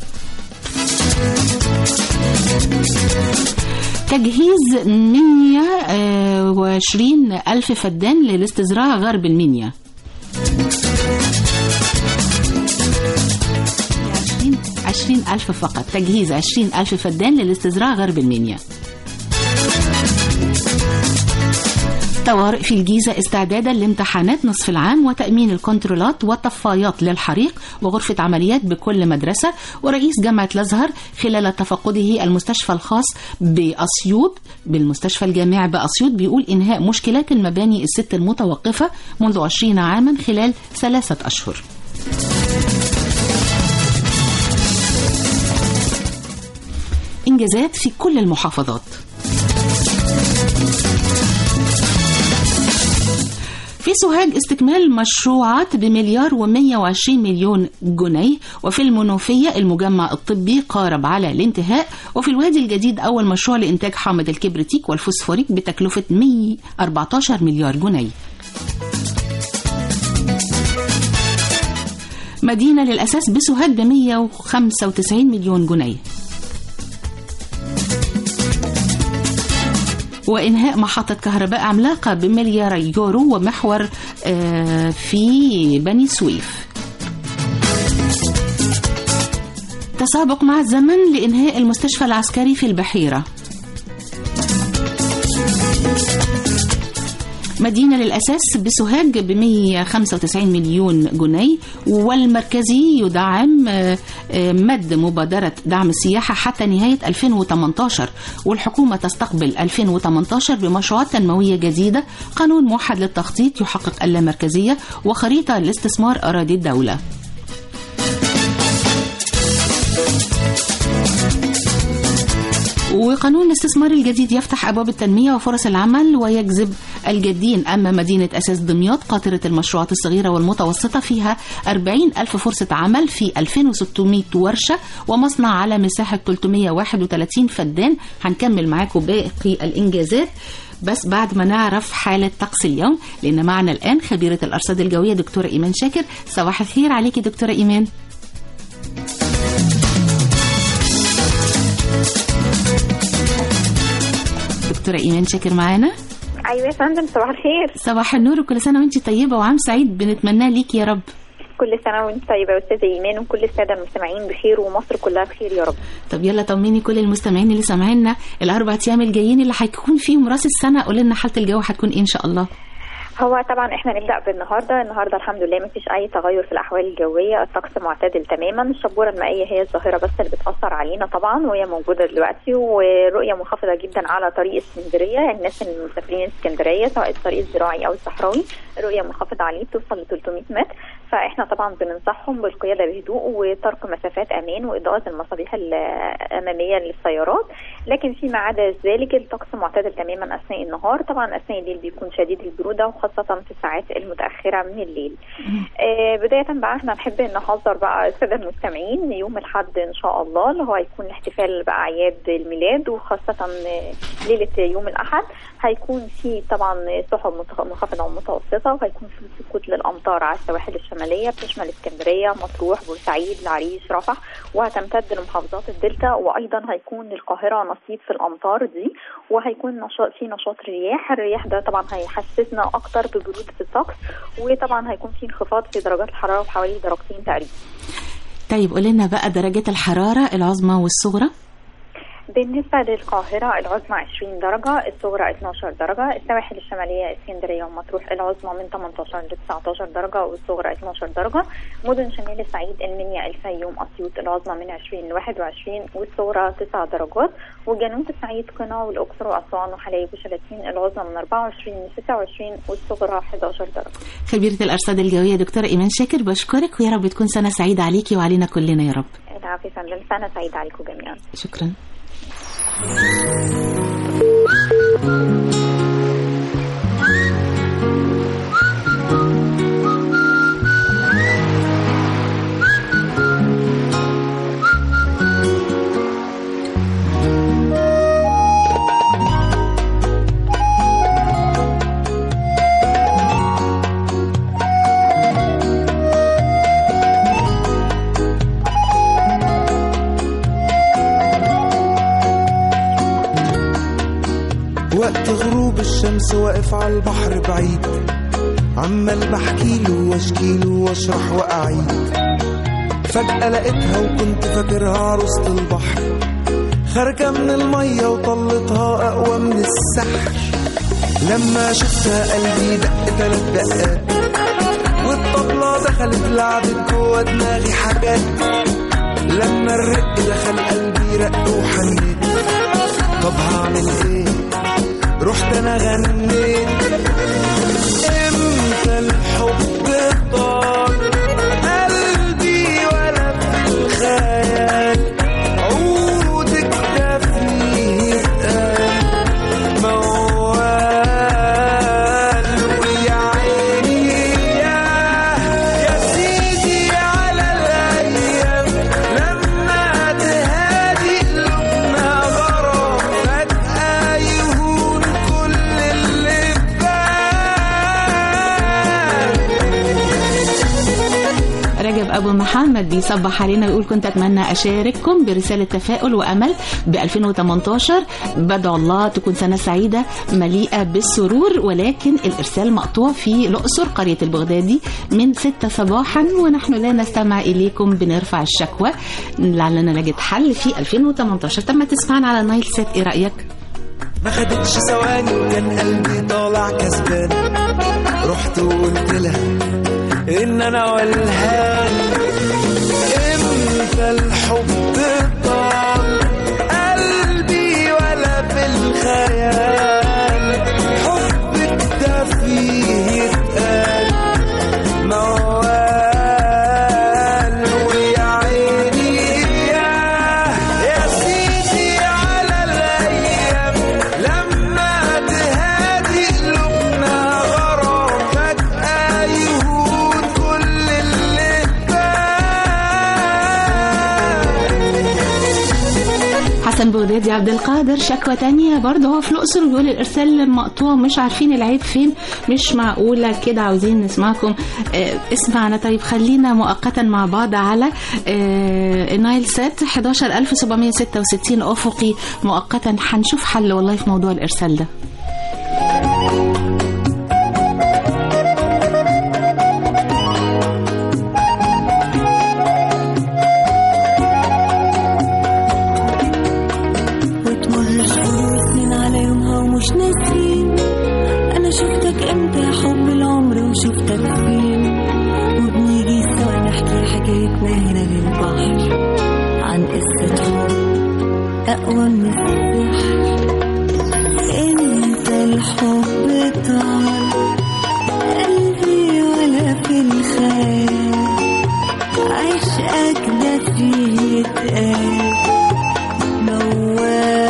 تجهيز منيا وعشرين ألف فدان للاستزراع غرب المنيا عشرين ألف فقط تجهيز عشرين ألف فدان للاستزراع غرب المنيا طوارئ في الجيزة استعدادا لامتحانات نصف العام وتأمين الكنترولات والطفايات للحريق وغرفة عمليات بكل مدرسة ورئيس جامعة الأزهر خلال تفقده المستشفى الخاص بأسيوط بالمستشفى الجامعي بأسيوط بيقول إنهاء مشكلات المباني الست المتوقفة منذ 20 عاما خلال ثلاثة أشهر إنجازات في كل المحافظات في سوهاج استكمال مشروعات بمليار و120 مليون جنيه وفي المنوفية المجمع الطبي قارب على الانتهاء وفي الوادي الجديد أول مشروع لإنتاج حامض الكبريتيك والفوسفوريك بتكلفة 114 مليار جنيه مدينة للأساس بسوهاج ب 195 مليون جنيه وإنهاء محطة كهرباء عملاقة بمليار يورو ومحور آه، في بني سويف تسابق مع الزمن لإنهاء المستشفى العسكري في البحيرة مدينة للأساس بسوهاج ب 195 مليون جنيه والمركزي يدعم آه، آه، مد مبادرة دعم السياحة حتى نهاية 2018 والحكومة تستقبل 2018 بمشروعات تنموية جديدة قانون موحد للتخطيط يحقق اللامركزية وخريطة لاستثمار أراضي الدولة وقانون الاستثمار الجديد يفتح أبواب التنمية وفرص العمل ويجذب الجادين أما مدينة أساس دمياط قاطرة المشروعات الصغيرة والمتوسطة فيها 40 ألف فرصة عمل في 2600 ورشة ومصنع على مساحة 331 فدان هنكمل معاكم باقي الإنجازات بس بعد ما نعرف حالة طقس اليوم لأن معنا الآن خبيرة الأرصاد الجوية دكتورة إيمان شاكر صباح الخير عليكي دكتورة إيمان دكتورة إيمان شاكر معانا ايوه يا فندم صباح الخير صباح النور وكل سنة وانت طيبة وعام سعيد بنتمناه ليك يا رب كل سنه وانت طيبه يا استاذه ايمان وكل الساده المستمعين بخير ومصر كلها بخير يا رب طب يلا طمني كل المستمعين اللي سامعينا الأربع أيام الجايين اللي هيكون فيهم راس السنة قول لنا حالة الجو هتكون إيه إن شاء الله هو طبعا احنا نبدا بالنهارده النهارده الحمد لله ما فيش اي تغير في الاحوال الجويه الطقس معتدل تماما الشبوره المائيه هي الظاهره بس اللي بتاثر علينا طبعا وهي موجوده دلوقتي ورؤيه منخفضه جدا على طريق اسكندريه الناس المسافرين اسكندريه سواء الطريق الزراعي او الصحراوي رؤيه منخفضه عليه بتوصل ل 300 متر فاحنا طبعا بننصحهم بالقياده بهدوء وترك مسافات امان واضاءه المصابيح الاماميه للسيارات لكن فيما عدا ذلك الطقس معتدل تماما اثناء النهار طبعا اثناء الليل بيكون شديد البروده وخاصه في الساعات المتاخره من الليل آه بدايه بقى احنا نحب نحذر بقى الساده المستمعين يوم الاحد ان شاء الله اللي هو هيكون احتفال باعياد الميلاد وخاصه آه، ليله يوم الاحد هيكون في طبعا سحب منخ- منخفضه ومتوسطه وهيكون في سقوط للامطار على السواحل الشماليه بتشمل اسكندريه مطروح بورسعيد العريش رفح وهتمتد لمحافظات الدلتا وايضا هيكون للقاهره نصيب في الامطار دي وهيكون نشاط في نشاط رياح الرياح ده طبعا هيحسسنا اكتر ببروده في الطقس وطبعا هيكون في انخفاض في درجات الحراره بحوالي درجتين تقريبا طيب قول لنا بقى درجات الحرارة العظمى والصغرى بالنسبة للقاهرة العظمى 20 درجة الصغرى 12 درجة السواحل الشمالية اسكندرية ومطروح العظمى من 18 ل 19 درجة والصغرى 12 درجة مدن شمال الصعيد المنيا الفيوم أسيوط العظمى من 20 ل 21 والصغرى 9 درجات وجنوب الصعيد قنا والأقصر وأسوان وحلايب وشلاتين العظمى من 24 ل 26 والصغرى 11 درجة خبيرة الأرصاد الجوية دكتورة إيمان شاكر بشكرك ويا رب تكون سنة سعيدة عليكي وعلينا كلنا يا رب العافية يا فندم سنة سعيدة عليكم جميعا شكرا وقت غروب الشمس واقف على البحر بعيد عمال بحكيله واشكيله واشرح واعيد فجأة لقيتها وكنت فاكرها عروسة البحر خارجة من المية وطلتها أقوى من السحر لما شفتها قلبي دق تلات دقات والطبلة دخلت لعبت جوا دماغي حاجات لما الرق دخل قلبي رق وحنيت طب هعمل ايه رحت انا غنيت امتى الحب طال قلبي ولا في الخيال عودك ده فيه اتقال موال ويا عيني يا يا سيدي على الايام لما تهادي قلوبنا غرام فجأة يهون كل اللي رجب ابو محمد بيصبح علينا ويقول كنت اتمنى اشارككم برساله تفاؤل وامل ب 2018 بدعو الله تكون سنه سعيده مليئه بالسرور ولكن الارسال مقطوع في الاقصر قريه البغدادي من 6 صباحا ونحن لا نستمع اليكم بنرفع الشكوى لعلنا نجد حل في 2018 طب ما تسمعنا على نايل سات ايه رايك؟ ما خدتش ثواني وكان قلبي طالع كسبان رحت وقلت لها ان انا والهان امتى الحب طال قلبي ولا في الخيال حبك ده فيه يتقال موال ويا عيني يا يا سيدي على الايام لما تهادي قلوبنا غرام فجأة يهون كل اللي حسن بغدادي عبد القادر شكوى تانية برضه هو في الأقصر بيقول الإرسال مقطوع مش عارفين العيب فين مش معقولة كده عاوزين نسمعكم آه اسمعنا طيب خلينا مؤقتا مع بعض على آه نايل سات 11766 أفقي مؤقتا هنشوف حل والله في موضوع الإرسال ده وتمر شهور سنين على يومها ومش ناسين انا شفتك امتى يا حب العمر وشفتك فين وبنيجي سوا نحكي حكايتنا هنا للبحر عن قصة حب اقوى من السحر انت الحب طال قلبي ولا في الخيال عشقك ده فيه يتقال موال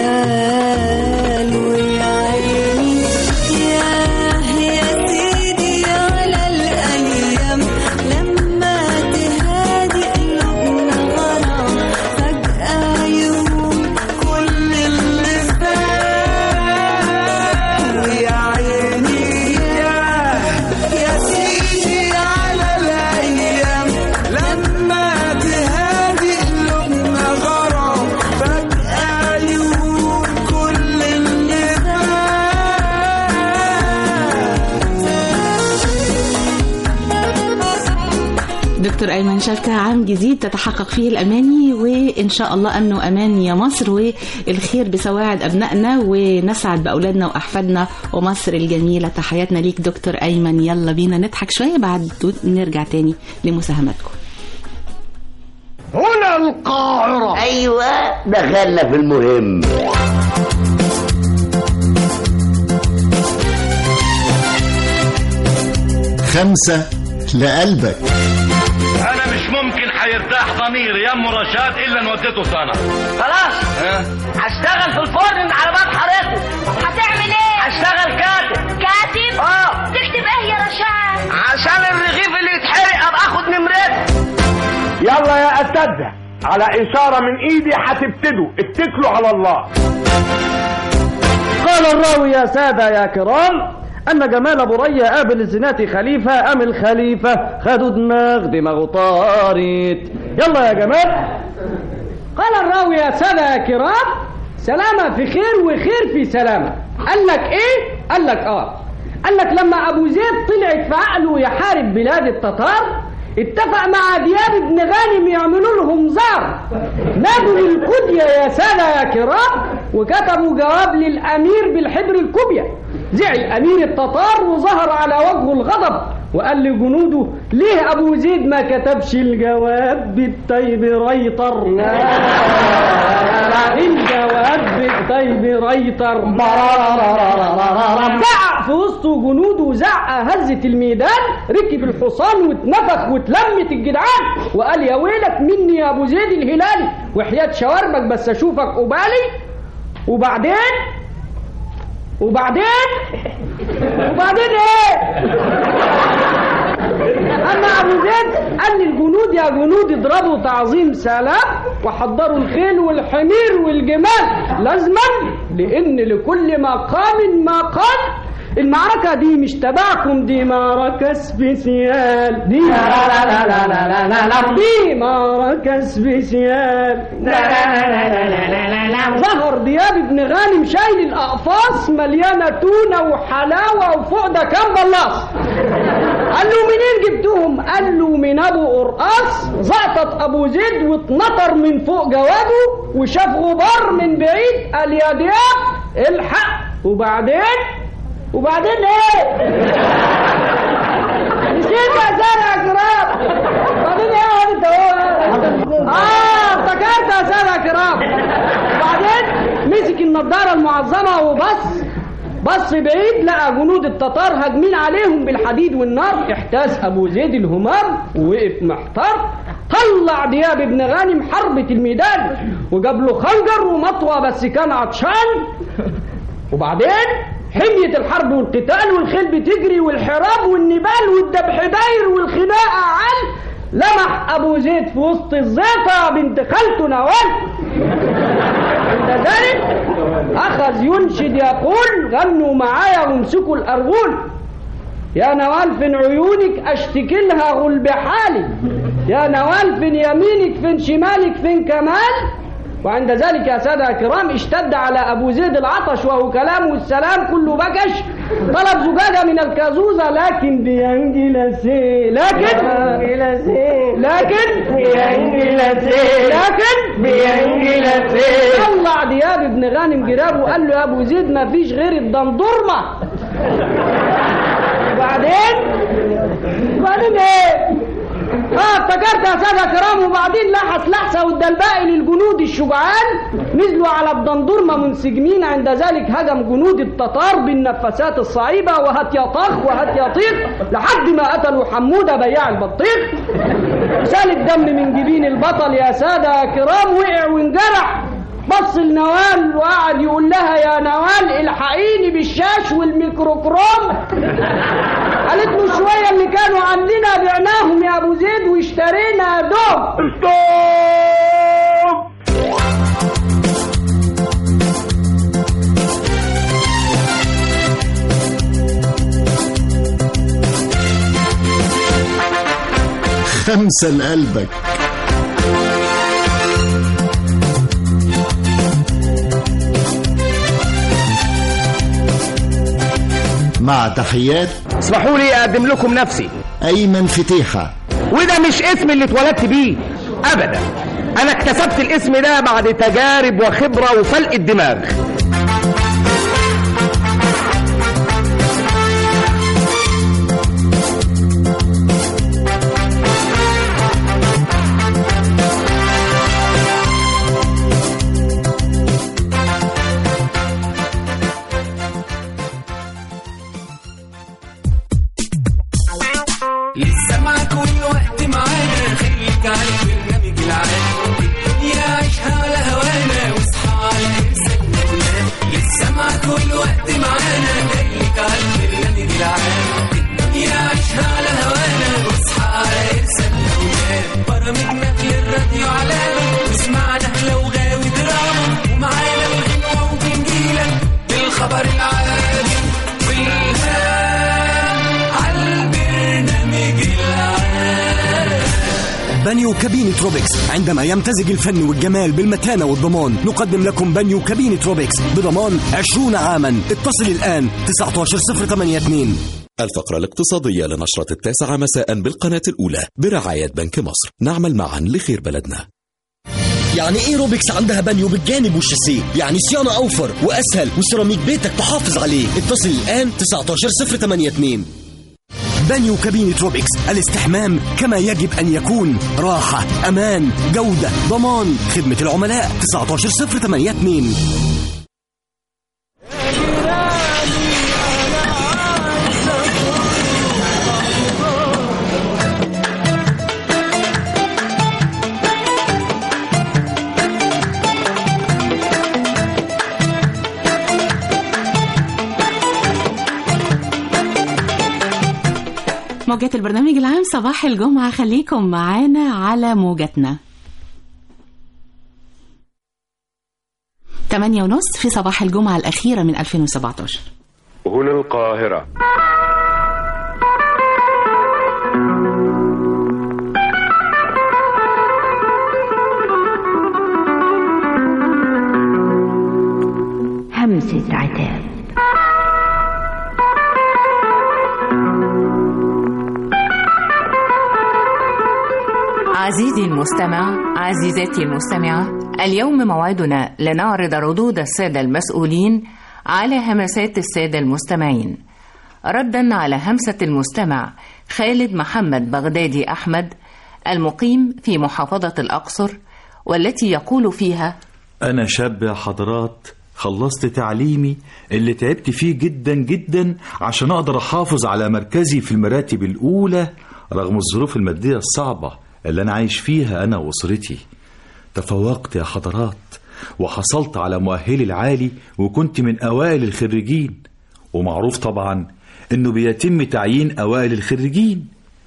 ويا عيني يا يا سيدي على الأيام لما تهادي قلوبنا غرام فجأة يهون كل اللي فات ويا عيني يا يا سيدي على الايام لما تهادي قلوبنا غرام فجأة يهون كل اللي دكتور أيمن شركة عام جديد تتحقق فيه الأماني وإن شاء الله أمن وأمان يا مصر والخير بسواعد أبنائنا ونسعد بأولادنا وأحفادنا ومصر الجميلة تحياتنا ليك دكتور أيمن يلا بينا نضحك شوية بعد نرجع تاني لمساهماتكم هنا القاهرة أيوة دخلنا في المهم خمسة لقلبك انا مش ممكن هيرتاح ضميري يا ام رشاد الا ان وديته سنه خلاص هشتغل في الفرن على باب حضرتك هتعمل ايه؟ هشتغل كاتب كاتب؟ اه تكتب ايه يا رشاد؟ عشان الرغيف اللي يتحرق ابقى اخد نمرته يلا يا أساتذة على إشارة من إيدي هتبتدوا اتكلوا على الله قال الراوي يا سادة يا كرام أن جمال أبو ريا قابل الزناتي خليفة أم الخليفة خدوا دماغ دماغه طارت يلا يا جمال قال الراوي يا سادة يا كرام سلامة في خير وخير في سلامة قال لك إيه؟ قال لك آه قال لك لما أبو زيد طلعت في عقله يحارب بلاد التتار اتفق مع دياب بن غانم يعملوا لهم زار نادوا للقدية يا سادة يا كرام وكتبوا جواب للأمير بالحبر الكوبيا زعل أمير التتار وظهر على وجهه الغضب وقال لجنوده ليه أبو زيد ما كتبش الجواب بالطيب ريطر الجواب بالطيب ريطر زعق في وسطه جنوده زعق هزت الميدان ركب الحصان واتنفخ واتلمت الجدعان وقال يا ويلك مني يا ابو زيد الهلالي وحياة شواربك بس اشوفك قبالي وبعدين وبعدين وبعدين ايه اما ابو زيد قال للجنود يا جنود اضربوا تعظيم سلام وحضروا الخيل والحمير والجمال لازما لان لكل مقام مقام المعركة دي مش تبعكم دي معركة سبيسيال دي لا لا لا لا لا لا لا لا دي معركة سبيسيال لا لا لا لا لا لا لا ظهر دياب ابن غانم شايل الأقفاص مليانة تونة وحلاوة وفوق ده كام بلاص قال له منين جبتهم قال له من ابو قرقاص زقطت ابو زيد واتنطر من فوق جوابه وشاف غبار من بعيد قال يا دياب الحق وبعدين وبعدين ايه نسيت يا سارة يا كرام وبعدين ايه يا انت هو اه افتكرت يا سارة يا كرام وبعدين مسك النضارة المعظمة وبص بص بعيد لقى جنود التتار هاجمين عليهم بالحديد والنار احتاس ابو زيد الهمار ووقف محتار طلع دياب ابن غانم حربة الميدان وجاب له خنجر ومطوة بس كان عطشان وبعدين حمية الحرب والقتال والخيل بتجري والحراب والنبال والذبح داير والخناقة عال لمح أبو زيد في وسط الزيطة بنت خالته نوال عند ذلك أخذ ينشد يقول غنوا معايا وامسكوا الأرغول يا نوال فين عيونك اشتكي لها غل بحالي يا نوال فين يمينك فين شمالك فين كمال وعند ذلك يا سادة الكرام اشتد على أبو زيد العطش وهو كلام والسلام كله بكش طلب زجاجة من الكازوزة لكن بينجلسي لكن لكن بينجلسي لكن بينجلسي طلع دياب ابن غانم جرابه وقال له يا أبو زيد ما فيش غير الدندورمة وبعدين وبعدين ايه اه افتكرت يا ساده كرام وبعدين لحس لحسه والدلباقي للجنود الشجعان نزلوا على الدندورمه منسجمين عند ذلك هجم جنود التتار بالنفاسات الصعيبه وهات يا طخ وهات يا طيق لحد ما قتلوا حموده بياع البطيخ سال الدم من جبين البطل يا ساده كرام وقع وانجرح بص لنوال وقعد يقول لها يا نوال الحقيني بالشاش والميكروكروم قالت له شوية اللي كانوا عندنا بعناهم يا أبو زيد واشترينا دوم خمسة لقلبك مع تحيات اسمحوا لي اقدم لكم نفسي أيمن فتيحة وده مش اسمي اللي اتولدت بيه ابدا انا اكتسبت الاسم ده بعد تجارب وخبرة وفلق الدماغ لسه معاك والوقت معانا خليك على البرنامج العام الدنيا عيشها على هوانا واصحى على ارسال مولانا لسه معاك والوقت معانا خليك على البرنامج العام الدنيا عيشها على هوانا واصحى على ارسال مولانا برامجنا للراديو علامة واسمعنا لو غاوي دراما ومعانا الغنوة وبنجيلك بالخبر العادي والهام على البرنامج العام بانيو كابينة روبكس عندما يمتزج الفن والجمال بالمتانة والضمان نقدم لكم بانيو كابينة روبكس بضمان 20 عاما اتصل الآن 19082 الفقرة الاقتصادية لنشرة التاسعة مساء بالقناة الأولى برعاية بنك مصر نعمل معا لخير بلدنا يعني ايه روبكس عندها بانيو بالجانب والشاسيه يعني صيانه اوفر واسهل وسيراميك بيتك تحافظ عليه اتصل الان 19082 بانيو كابينة روبكس الاستحمام كما يجب أن يكون راحة أمان جودة ضمان خدمة العملاء 19082 موجات البرنامج العام صباح الجمعة خليكم معانا على موجتنا 8 ونص في صباح الجمعة الأخيرة من 2017 هنا القاهرة همسة عتاب عزيزي المستمع عزيزتي المستمعة اليوم موعدنا لنعرض ردود السادة المسؤولين على همسات السادة المستمعين ردا على همسة المستمع خالد محمد بغدادي أحمد المقيم في محافظة الأقصر والتي يقول فيها أنا شاب يا حضرات خلصت تعليمي اللي تعبت فيه جدا جدا عشان أقدر أحافظ على مركزي في المراتب الأولى رغم الظروف المادية الصعبة اللي أنا عايش فيها أنا وأسرتي تفوقت يا حضرات وحصلت على مؤهلي العالي وكنت من أوائل الخريجين ومعروف طبعا إنه بيتم تعيين أوائل الخريجين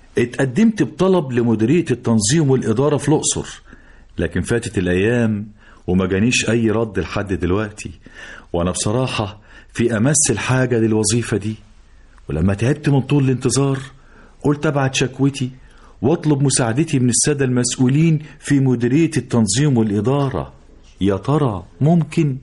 اتقدمت بطلب لمديرية التنظيم والإدارة في الأقصر لكن فاتت الأيام وما جانيش أي رد لحد دلوقتي وأنا بصراحة في أمس الحاجة للوظيفة دي ولما تعبت من طول الانتظار قلت أبعت شكوتي واطلب مساعدتي من السادة المسؤولين في مديرية التنظيم والإدارة يا ترى ممكن؟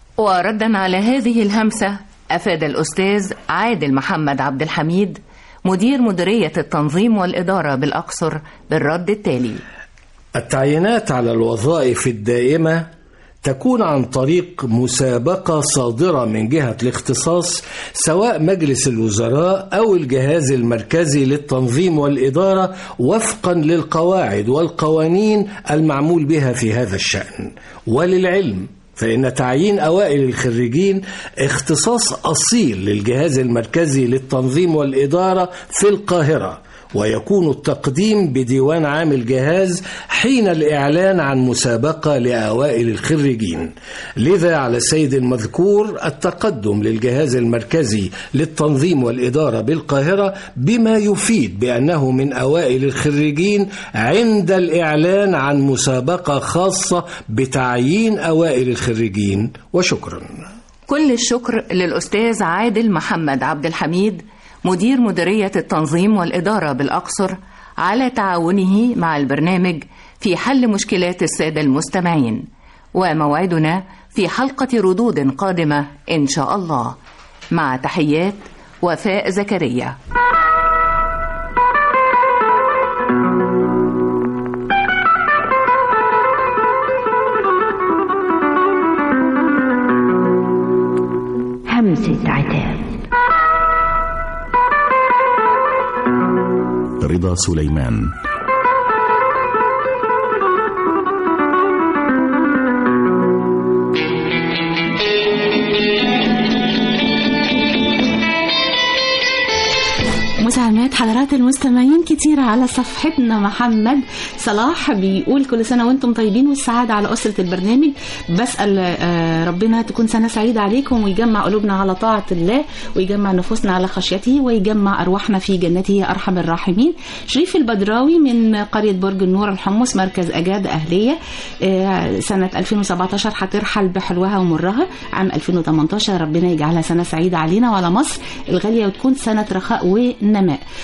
وردا على هذه الهمسة أفاد الأستاذ عادل محمد عبد الحميد مدير مديرية التنظيم والإدارة بالأقصر بالرد التالي التعيينات على الوظائف الدائمة تكون عن طريق مسابقة صادرة من جهة الاختصاص سواء مجلس الوزراء أو الجهاز المركزي للتنظيم والإدارة وفقا للقواعد والقوانين المعمول بها في هذا الشأن وللعلم فإن تعيين أوائل الخريجين اختصاص أصيل للجهاز المركزي للتنظيم والإدارة في القاهرة ويكون التقديم بديوان عام الجهاز حين الإعلان عن مسابقة لأوائل الخريجين لذا على السيد المذكور التقدم للجهاز المركزي للتنظيم والإدارة بالقاهرة بما يفيد بأنه من أوائل الخريجين عند الإعلان عن مسابقة خاصة بتعيين أوائل الخريجين وشكرا كل الشكر للأستاذ عادل محمد عبد الحميد مدير مديرية التنظيم والإدارة بالأقصر على تعاونه مع البرنامج في حل مشكلات السادة المستمعين وموعدنا في حلقة ردود قادمة إن شاء الله مع تحيات وفاء زكريا همسة عتاب رضا سليمان مساهمات حضرات المستمعين كتيرة على صفحتنا محمد صلاح بيقول كل سنة وانتم طيبين والسعادة على أسرة البرنامج بسأل آه، ربنا تكون سنة سعيدة عليكم ويجمع قلوبنا على طاعة الله ويجمع نفوسنا على خشيته ويجمع أرواحنا في جنته يا أرحم الراحمين شريف البدراوي من قرية برج النور الحمص مركز أجاد أهلية آه، سنة 2017 هترحل بحلوها ومرها عام 2018 ربنا يجعلها سنة سعيدة علينا وعلى مصر الغالية وتكون سنة رخاء ونماء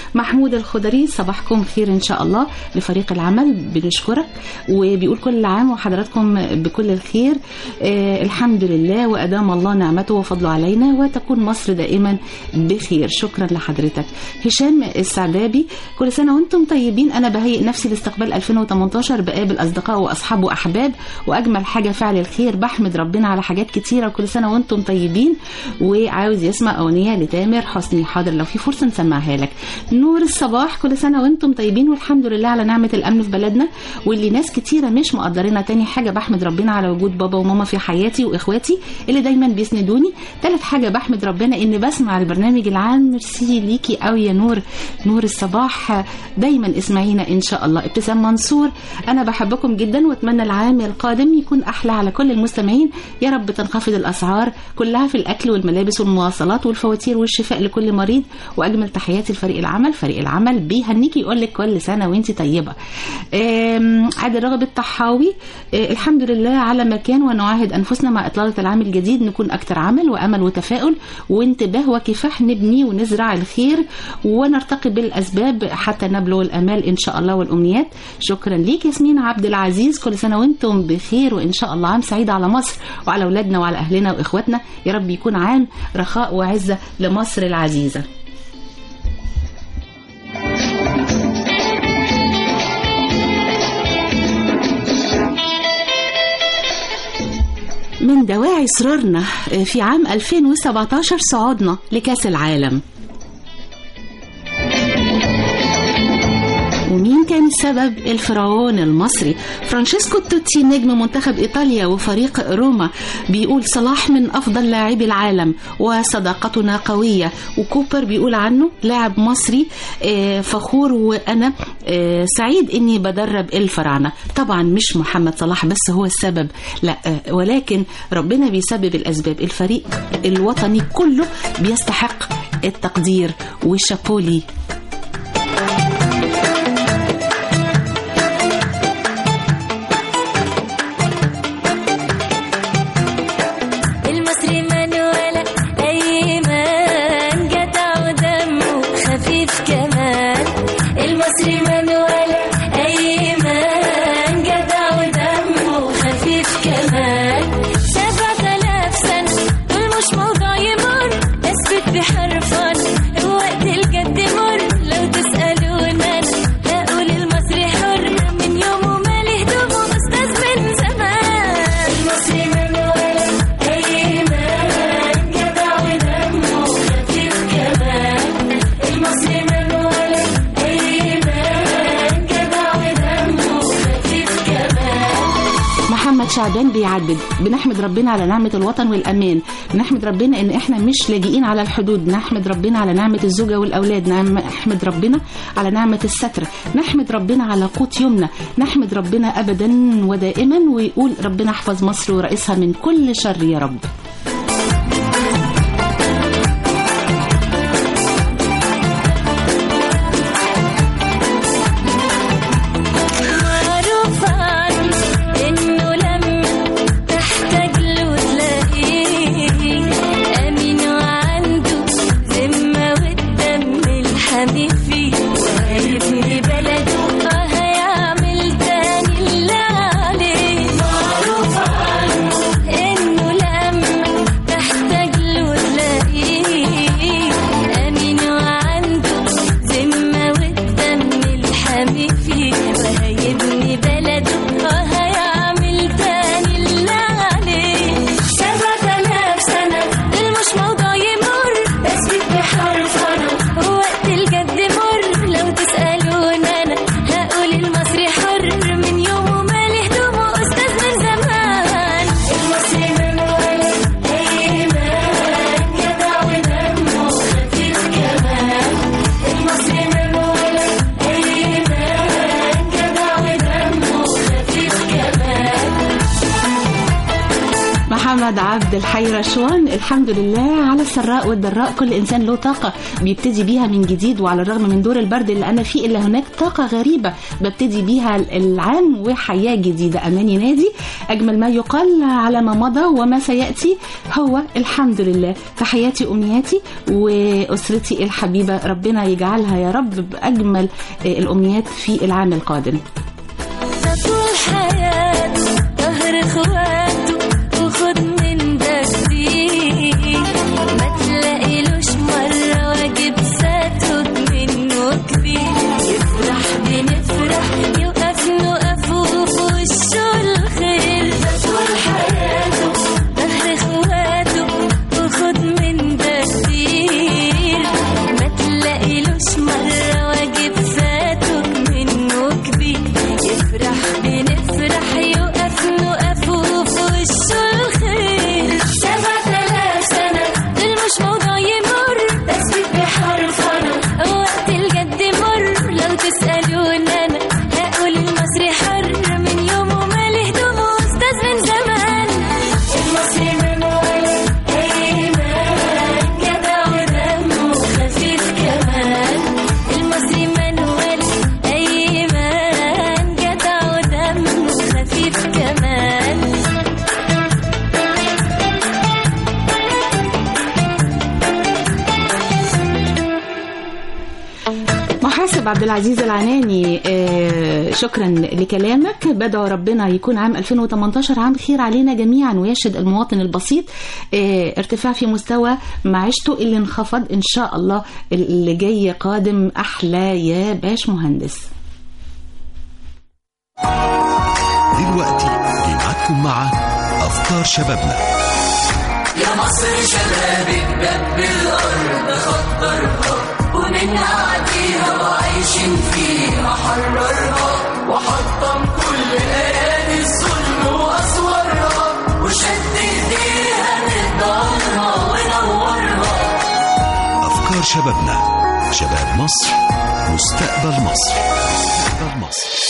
محمود الخضري صباحكم خير ان شاء الله لفريق العمل بنشكرك وبيقول كل عام وحضراتكم بكل الخير آه الحمد لله وادام الله نعمته وفضله علينا وتكون مصر دائما بخير شكرا لحضرتك هشام السعدابي كل سنه وانتم طيبين انا بهيئ نفسي لاستقبال 2018 بقابل اصدقاء واصحاب واحباب واجمل حاجه فعل الخير بحمد ربنا على حاجات كتيره وكل سنه وانتم طيبين وعاوز يسمع اغنيه لتامر حسني حاضر لو في فرصه نسمعها لك نور الصباح كل سنه وانتم طيبين والحمد لله على نعمه الامن في بلدنا واللي ناس كتيره مش مقدرينها تاني حاجه بحمد ربنا على وجود بابا وماما في حياتي واخواتي اللي دايما بيسندوني تالت حاجه بحمد ربنا ان بسمع البرنامج العام ميرسي ليكي قوي يا نور نور الصباح دايما اسمعينا ان شاء الله ابتسام منصور انا بحبكم جدا واتمنى العام القادم يكون احلى على كل المستمعين يا رب تنخفض الاسعار كلها في الاكل والملابس والمواصلات والفواتير والشفاء لكل مريض واجمل تحياتي لفريق العمل فريق العمل بيهنيكي يقول لك كل سنه وانت طيبه آم، عادل رغب الطحاوي آه، الحمد لله على ما كان ونعاهد انفسنا مع اطلاله العام الجديد نكون اكثر عمل وامل وتفاؤل وانتباه وكفاح نبني ونزرع الخير ونرتقي بالاسباب حتى نبلغ الامال ان شاء الله والامنيات شكرا ليك ياسمين عبد العزيز كل سنه وانتم بخير وان شاء الله عام سعيد على مصر وعلى اولادنا وعلى اهلنا واخواتنا يا رب يكون عام رخاء وعزه لمصر العزيزه من دواعي سرورنا في عام 2017 صعودنا لكأس العالم ومين كان السبب الفرعون المصري فرانشيسكو توتي نجم منتخب ايطاليا وفريق روما بيقول صلاح من افضل لاعبي العالم وصداقتنا قويه وكوبر بيقول عنه لاعب مصري آه، فخور وانا آه، سعيد اني بدرب الفراعنه طبعا مش محمد صلاح بس هو السبب لا آه، ولكن ربنا بيسبب الاسباب الفريق الوطني كله بيستحق التقدير والشابولي المصري منولا أيمن جدع ودمه خفيف كمان المصري منولا أيمن جدع ودمه خفيف كمان سبعة آلاف سنة دول مش موضوع يمر اثبت بحرفا وقت الجد مر لو تسألونا هقول المصري حر من يومه مالي هدومه أستاذ من زمان المصري منولا أيمن جدع ودمه خفيف كمان المصري منولا أيمن جدع ودمه خفيف كمان محمد شعبان بيعدد بنحمد ربنا على نعمة الوطن والأمان بنحمد ربنا إن إحنا مش لاجئين على الحدود نحمد ربنا على نعمة الزوجة والأولاد نعم- نحمد ربنا على نعمة الستر نحمد ربنا على قوت يومنا نحمد ربنا أبدا ودائما ويقول ربنا احفظ مصر ورئيسها من كل شر يا رب معروف عنه إنه لما تحتاج له تلاقيه أمين وعنده ذمة والدم الحميد فيه وهيبني بلده آه هيعمل تاني اللي عليه معروف عنه إنه لما محمد عبد الحي رشوان الحمد لله على السراء والضراء كل انسان له طاقه بيبتدي بيها من جديد وعلى الرغم من دور البرد اللي انا فيه الا هناك طاقه غريبه ببتدي بيها العام وحياه جديده اماني نادي اجمل ما يقال على ما مضى وما سياتي هو الحمد لله تحياتي امنياتي واسرتي الحبيبه ربنا يجعلها يا رب باجمل آه، الامنيات في العام القادم طول حياته ظهر اخواته وخد من ده كتير ما تلاقيلوش مرة واجب فاتك منه كبير يفرح بنفرح يوقف نقف وفي وشه الخير ده طول حياته ظهر اخواته وخد من ده كتير ما تلاقيلوش مرة واجب فاتك منه كبير يفرح بنفرح يوقف نقف وفي وشه الخير سبعة آلاف سنة دول مش موضوع يمر بس بحرفنا وقت الجد مر لو تسألوني أنا هقول المصري حر من يومه ماله هدومه أستاذ من زمان المصري من ولا أيمان جدع ودمه خفيف كمان المصري من ولا أيمان جدع ودمه خفيف كمان محاسب عبد العزيز العناني آه، شكرا لكلامك بدعو ربنا يكون عام 2018 عام خير علينا جميعا ويشهد المواطن البسيط آه، ارتفاع في مستوى معيشته اللي انخفض ان شاء الله اللي جاي قادم احلى يا باش مهندس دلوقتي جمعتكم مع أفكار شبابنا يا مصر شبابك دب الأرض خطرها ومنها عديها وعايشين فيها حررها وحطم كل آيات الظلم وأسوارها وشد إيديها نقدرها ونورها أفكار شبابنا شباب مصر مستقبل مصر مستقبل مصر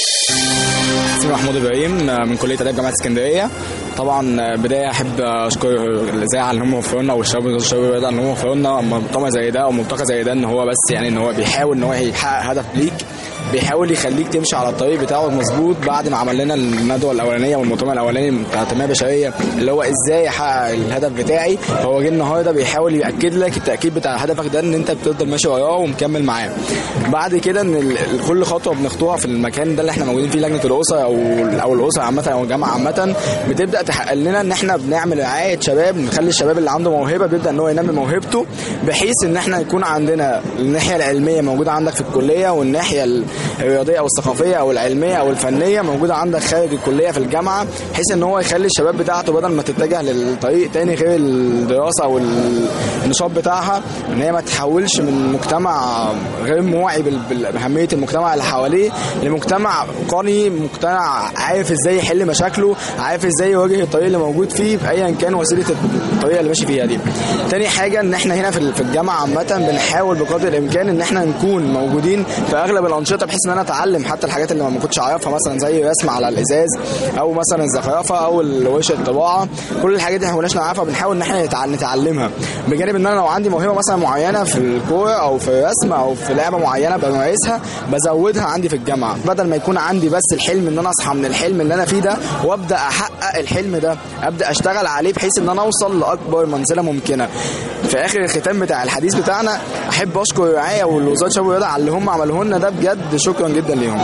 اسمي محمود ابراهيم من كليه اداب جامعه اسكندريه طبعا بدايه احب اشكر الاذاعه على ان هم وفروا لنا والشباب الشباب الرياضه ان هم وفروا لنا مؤتمر زي ده او ملتقى زي ده ان هو بس يعني ان هو بيحاول ان هو يحقق هدف ليك بيحاول يخليك تمشي على الطريق بتاعه مظبوط بعد ما عمل لنا الندوه الاولانيه والمؤتمر الاولاني بتاع التنميه البشريه اللي هو ازاي احقق الهدف بتاعي هو جه النهارده بيحاول ياكد لك التاكيد بتاع هدفك ده ان انت بتفضل ماشي وراه ومكمل معاه بعد كده ان ال- كل خطوه بنخطوها في المكان ده اللي احنا موجودين فيه لجنه الاسره او او الاسره عامه او الجامعه عامه بتبدا تحقق لنا ان احنا بنعمل رعايه شباب نخلي الشباب اللي عنده موهبه بيبدا ان هو ينمي موهبته بحيث ان احنا يكون عندنا الناحيه العلميه موجوده عندك في الكليه والناحيه الرياضيه او الثقافيه او العلميه او الفنيه موجوده عندك خارج الكليه في الجامعه بحيث ان هو يخلي الشباب بتاعته بدل ما تتجه للطريق تاني غير الدراسه او النشاط بتاعها ان هي ما تحولش من مجتمع غير موعي بال- بال- باهميه المجتمع اللي حواليه لمجتمع قاني مجتمع عارف ازاي يحل مشاكله عارف ازاي يواجه الطريق اللي موجود فيه بايا كان وسيله الطريقه اللي ماشي فيها دي تاني حاجه ان احنا هنا في ال- في الجامعه عامه بنحاول بقدر الامكان ان احنا نكون موجودين في اغلب الانشطه بحيث ان انا اتعلم حتى الحاجات اللي ما كنتش اعرفها مثلا زي الرسم على الازاز او مثلا الزخرفه او ورشه الطباعه كل الحاجات دي احنا ما كناش نعرفها بنحاول ان احنا نتع- نتعلمها بجانب ان انا لو عندي موهبه مثلا معينه في الكوره او في الرسم او في لعبه معينه بمارسها بزودها عندي في الجامعه بدل ما يكون عندي بس الحلم ان انا اصحى من الحلم اللي انا فيه ده وابدا احقق الحلم ده ابدا اشتغل عليه بحيث ان انا اوصل لاكبر منزله ممكنه في اخر الختام بتاع الحديث بتاعنا احب اشكر الرعايه والوزاره الشباب والرياضه على اللي هم عملوه لنا ده بجد شكرا جدا ليهم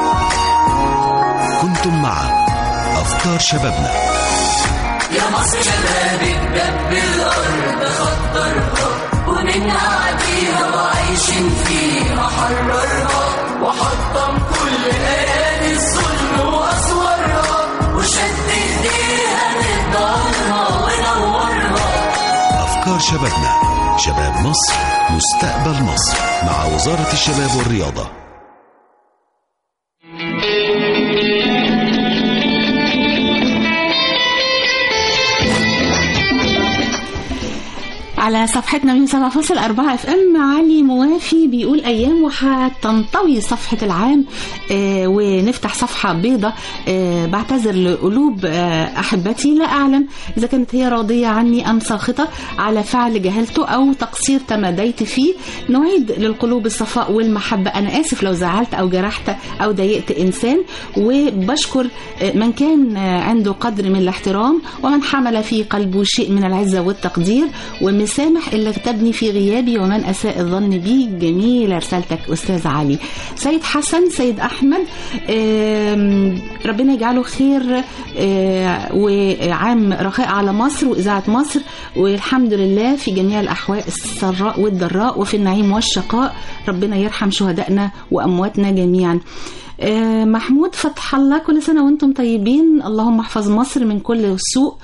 كنتم مع أفكار شبابنا يا مصر شبابك دب الأرض خطرها ومنها عديها وعايشين فيها حررها وحطم كل آيات الظلم وأسوارها وشد إيديها نقدرها ونورها أفكار شبابنا شباب مصر مستقبل مصر مع وزارة الشباب والرياضة على صفحتنا من 7.4 اف ام علي موافي بيقول ايام وهتنطوي صفحه العام آه ونفتح صفحه بيضة آه بعتذر لقلوب آه احبتي لا اعلم اذا كانت هي راضيه عني ام ساخطه على فعل جهلته او تقصير تماديت فيه نعيد للقلوب الصفاء والمحبه انا اسف لو زعلت او جرحت او ضايقت انسان وبشكر آه من كان آه عنده قدر من الاحترام ومن حمل في قلبه شيء من العزه والتقدير ومسامح اللي اغتابني في غيابي ومن اساء الظن بي جميله رسالتك استاذ علي سيد حسن سيد احمد آم، ربنا يجعله خير آه، وعام رخاء على مصر واذاعه مصر والحمد لله في جميع الاحوال السراء والضراء وفي النعيم والشقاء ربنا يرحم شهدائنا وامواتنا جميعا آه، محمود فتح الله كل سنة وانتم طيبين اللهم احفظ مصر من كل سوء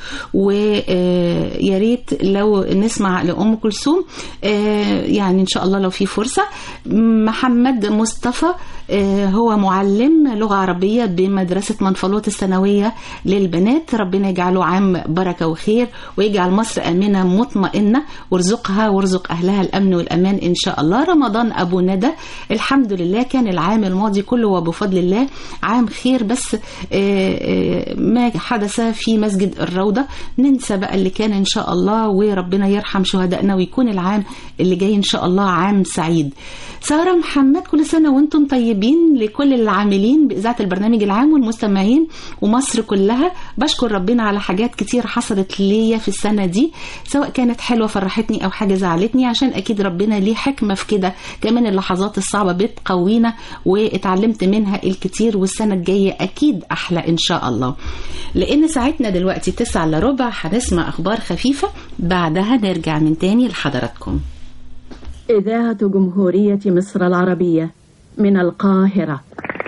ويا ريت لو نسمع لأم كلثوم آه، يعني إن شاء الله لو في فرصة محمد مصطفى آه، هو معلم لغة عربية بمدرسة منفلوط الثانوية للبنات ربنا يجعله عام بركة وخير ويجعل مصر آمنة مطمئنة وارزقها وارزق أهلها الأمن والأمان إن شاء الله رمضان أبو ندى الحمد لله كان العام الماضي كله وبفضل الله عام خير بس آه، آه، ما حدث في مسجد الروضة ننسى بقى اللي كان إن شاء الله وربنا يرحم شهدائنا ويكون العام اللي جاي إن شاء الله عام سعيد سارة محمد كل سنة وانتم طيبين لكل العاملين بإذاعة البرنامج العام والمستمعين ومصر كلها بشكر ربنا على حاجات كتير حصلت ليا في السنة دي سواء كانت حلوة فرحتني أو حاجة زعلتني عشان أكيد ربنا ليه حكمة في كده كمان اللحظات الصعبة بتقوينا واتعلمت منها الكتير والسنة الجاية أكيد أحلى إن شاء الله لأن ساعتنا دلوقتي تسعة إلا ربع هنسمع أخبار خفيفة بعدها نرجع من تاني لحضراتكم إذاعة جمهورية مصر العربية من القاهرة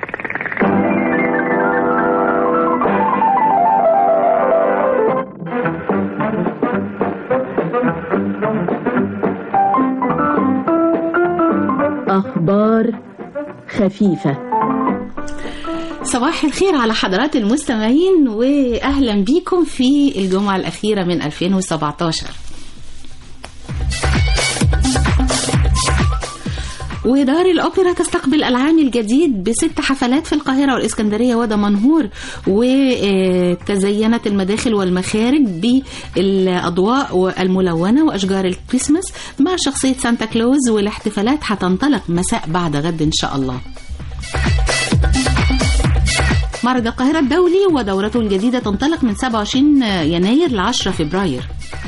أخبار خفيفة صباح الخير على حضرات المستمعين واهلا بيكم في الجمعه الاخيره من 2017 ودار الأوبرا تستقبل العام الجديد بست حفلات في القاهرة والإسكندرية ودمنهور وتزينت المداخل والمخارج بالأضواء الملونة وأشجار الكريسماس مع شخصية سانتا كلوز والاحتفالات هتنطلق مساء بعد غد إن شاء الله معرض القاهرة الدولي ودورته الجديدة تنطلق من 27 يناير ل 10 فبراير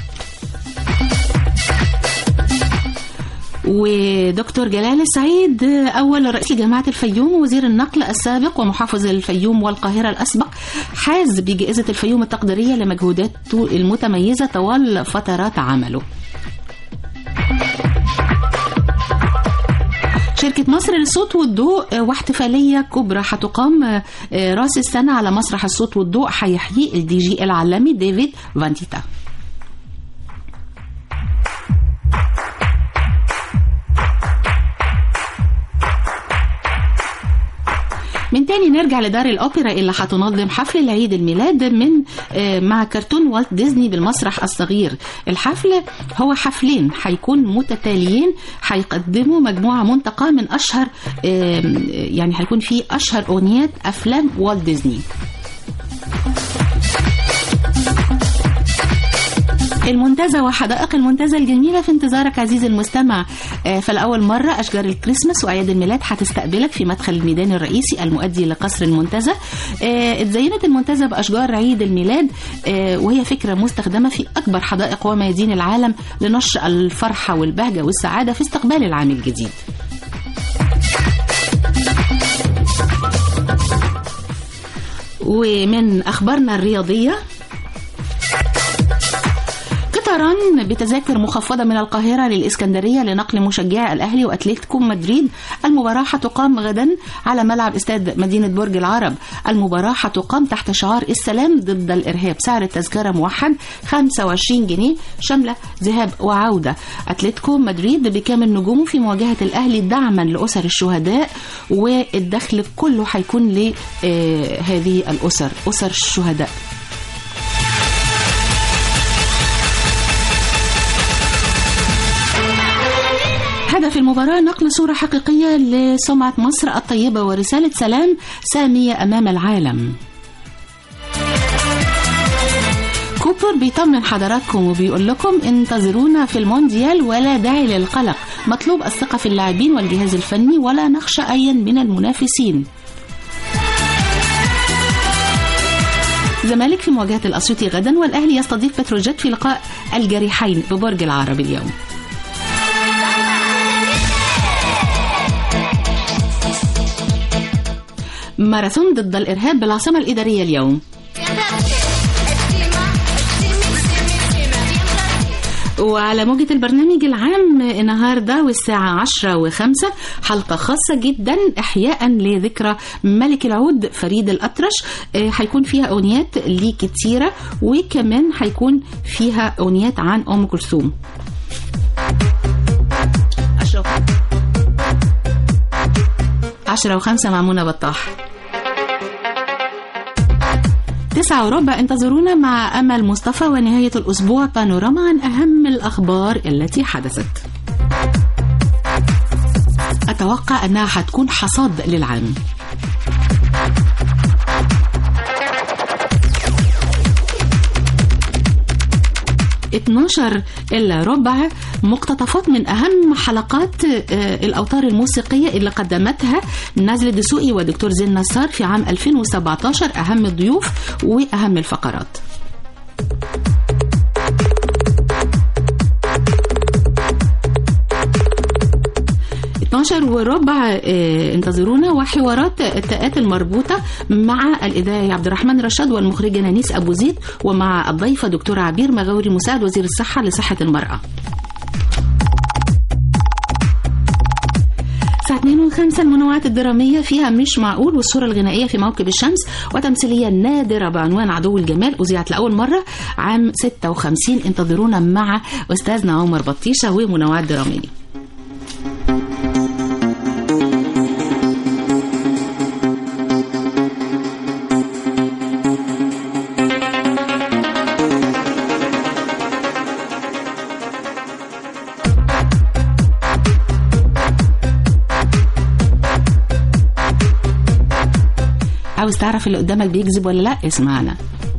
ودكتور جلال السعيد أول رئيس لجامعة الفيوم وزير النقل السابق ومحافظ الفيوم والقاهرة الأسبق حاز بجائزة الفيوم التقديرية لمجهوداته المتميزة طوال فترات عمله شركة مصر للصوت والضوء واحتفالية كبرى هتقام راس السنة على مسرح الصوت والضوء هيحيي الدي جي العالمي ديفيد فانتيتا من تاني نرجع لدار الأوبرا اللي هتنظم حفل العيد الميلاد من مع كرتون والت ديزني بالمسرح الصغير الحفل هو حفلين هيكون متتاليين هيقدموا مجموعة منتقاة من أشهر يعني هيكون في أشهر أغنيات أفلام والت ديزني المنتزه وحدائق المنتزه الجميله في انتظارك عزيزي المستمع فلاول مره اشجار الكريسماس واعياد الميلاد هتستقبلك في مدخل الميدان الرئيسي المؤدي لقصر المنتزه اتزينت المنتزه باشجار عيد الميلاد وهي فكره مستخدمه في اكبر حدائق وميادين العالم لنشر الفرحه والبهجه والسعاده في استقبال العام الجديد ومن اخبارنا الرياضيه قطرا بتذاكر مخفضة من القاهرة للإسكندرية لنقل مشجعي الأهلي وأتلتيكو مدريد المباراة هتقام غدا على ملعب استاد مدينة برج العرب المباراة هتقام تحت شعار السلام ضد الإرهاب سعر التذكرة موحد 25 جنيه شاملة ذهاب وعودة أتلتيكو مدريد بكامل نجومه في مواجهة الأهلي دعما لأسر الشهداء والدخل كله هيكون لهذه الأسر أسر الشهداء هدف المباراة نقل صورة حقيقية لسمعة مصر الطيبة ورسالة سلام سامية أمام العالم كوبر بيطمن حضراتكم وبيقول لكم انتظرونا في المونديال ولا داعي للقلق مطلوب الثقة في اللاعبين والجهاز الفني ولا نخشى أيا من المنافسين زمالك في مواجهة الأسيوطي غدا والأهلي يستضيف بتروجيت في لقاء الجريحين ببرج العرب اليوم ماراثون ضد الإرهاب بالعاصمة الإدارية اليوم وعلى موجة البرنامج العام النهاردة والساعة عشرة وخمسة حلقة خاصة جدا إحياء لذكرى ملك العود فريد الأطرش آه، هيكون فيها أغنيات ليه كتيرة وكمان هيكون فيها أغنيات عن أم كلثوم أشرف عشرة وخمسة مع منى بطاح تسعة وربع انتظرونا مع أمل مصطفى ونهاية الأسبوع بانوراما عن أهم الأخبار التي حدثت أتوقع أنها هتكون حصاد للعام اتناشر إلا ربع مقتطفات من أهم حلقات آه، الأوتار الموسيقية اللي قدمتها نازل الدسوقي ودكتور زين نصار في عام 2017 أهم الضيوف وأهم الفقرات 12 وربع آه، انتظرونا وحوارات التاءات المربوطة مع الإذاعي عبد الرحمن رشاد والمخرجة نانيس أبو زيد ومع الضيفة دكتورة عبير مغاوري مساعد وزير الصحة لصحة المرأة الساعة 2 و5 المنوعات الدرامية فيها مش معقول والصورة الغنائية في موكب الشمس وتمثيلية نادرة بعنوان عدو الجمال أذيعت لأول مرة عام 56 انتظرونا مع أستاذنا عمر بطيشة ومنوعات درامية عاوز تعرف اللي قدامك بيكذب ولا لا اسمعنا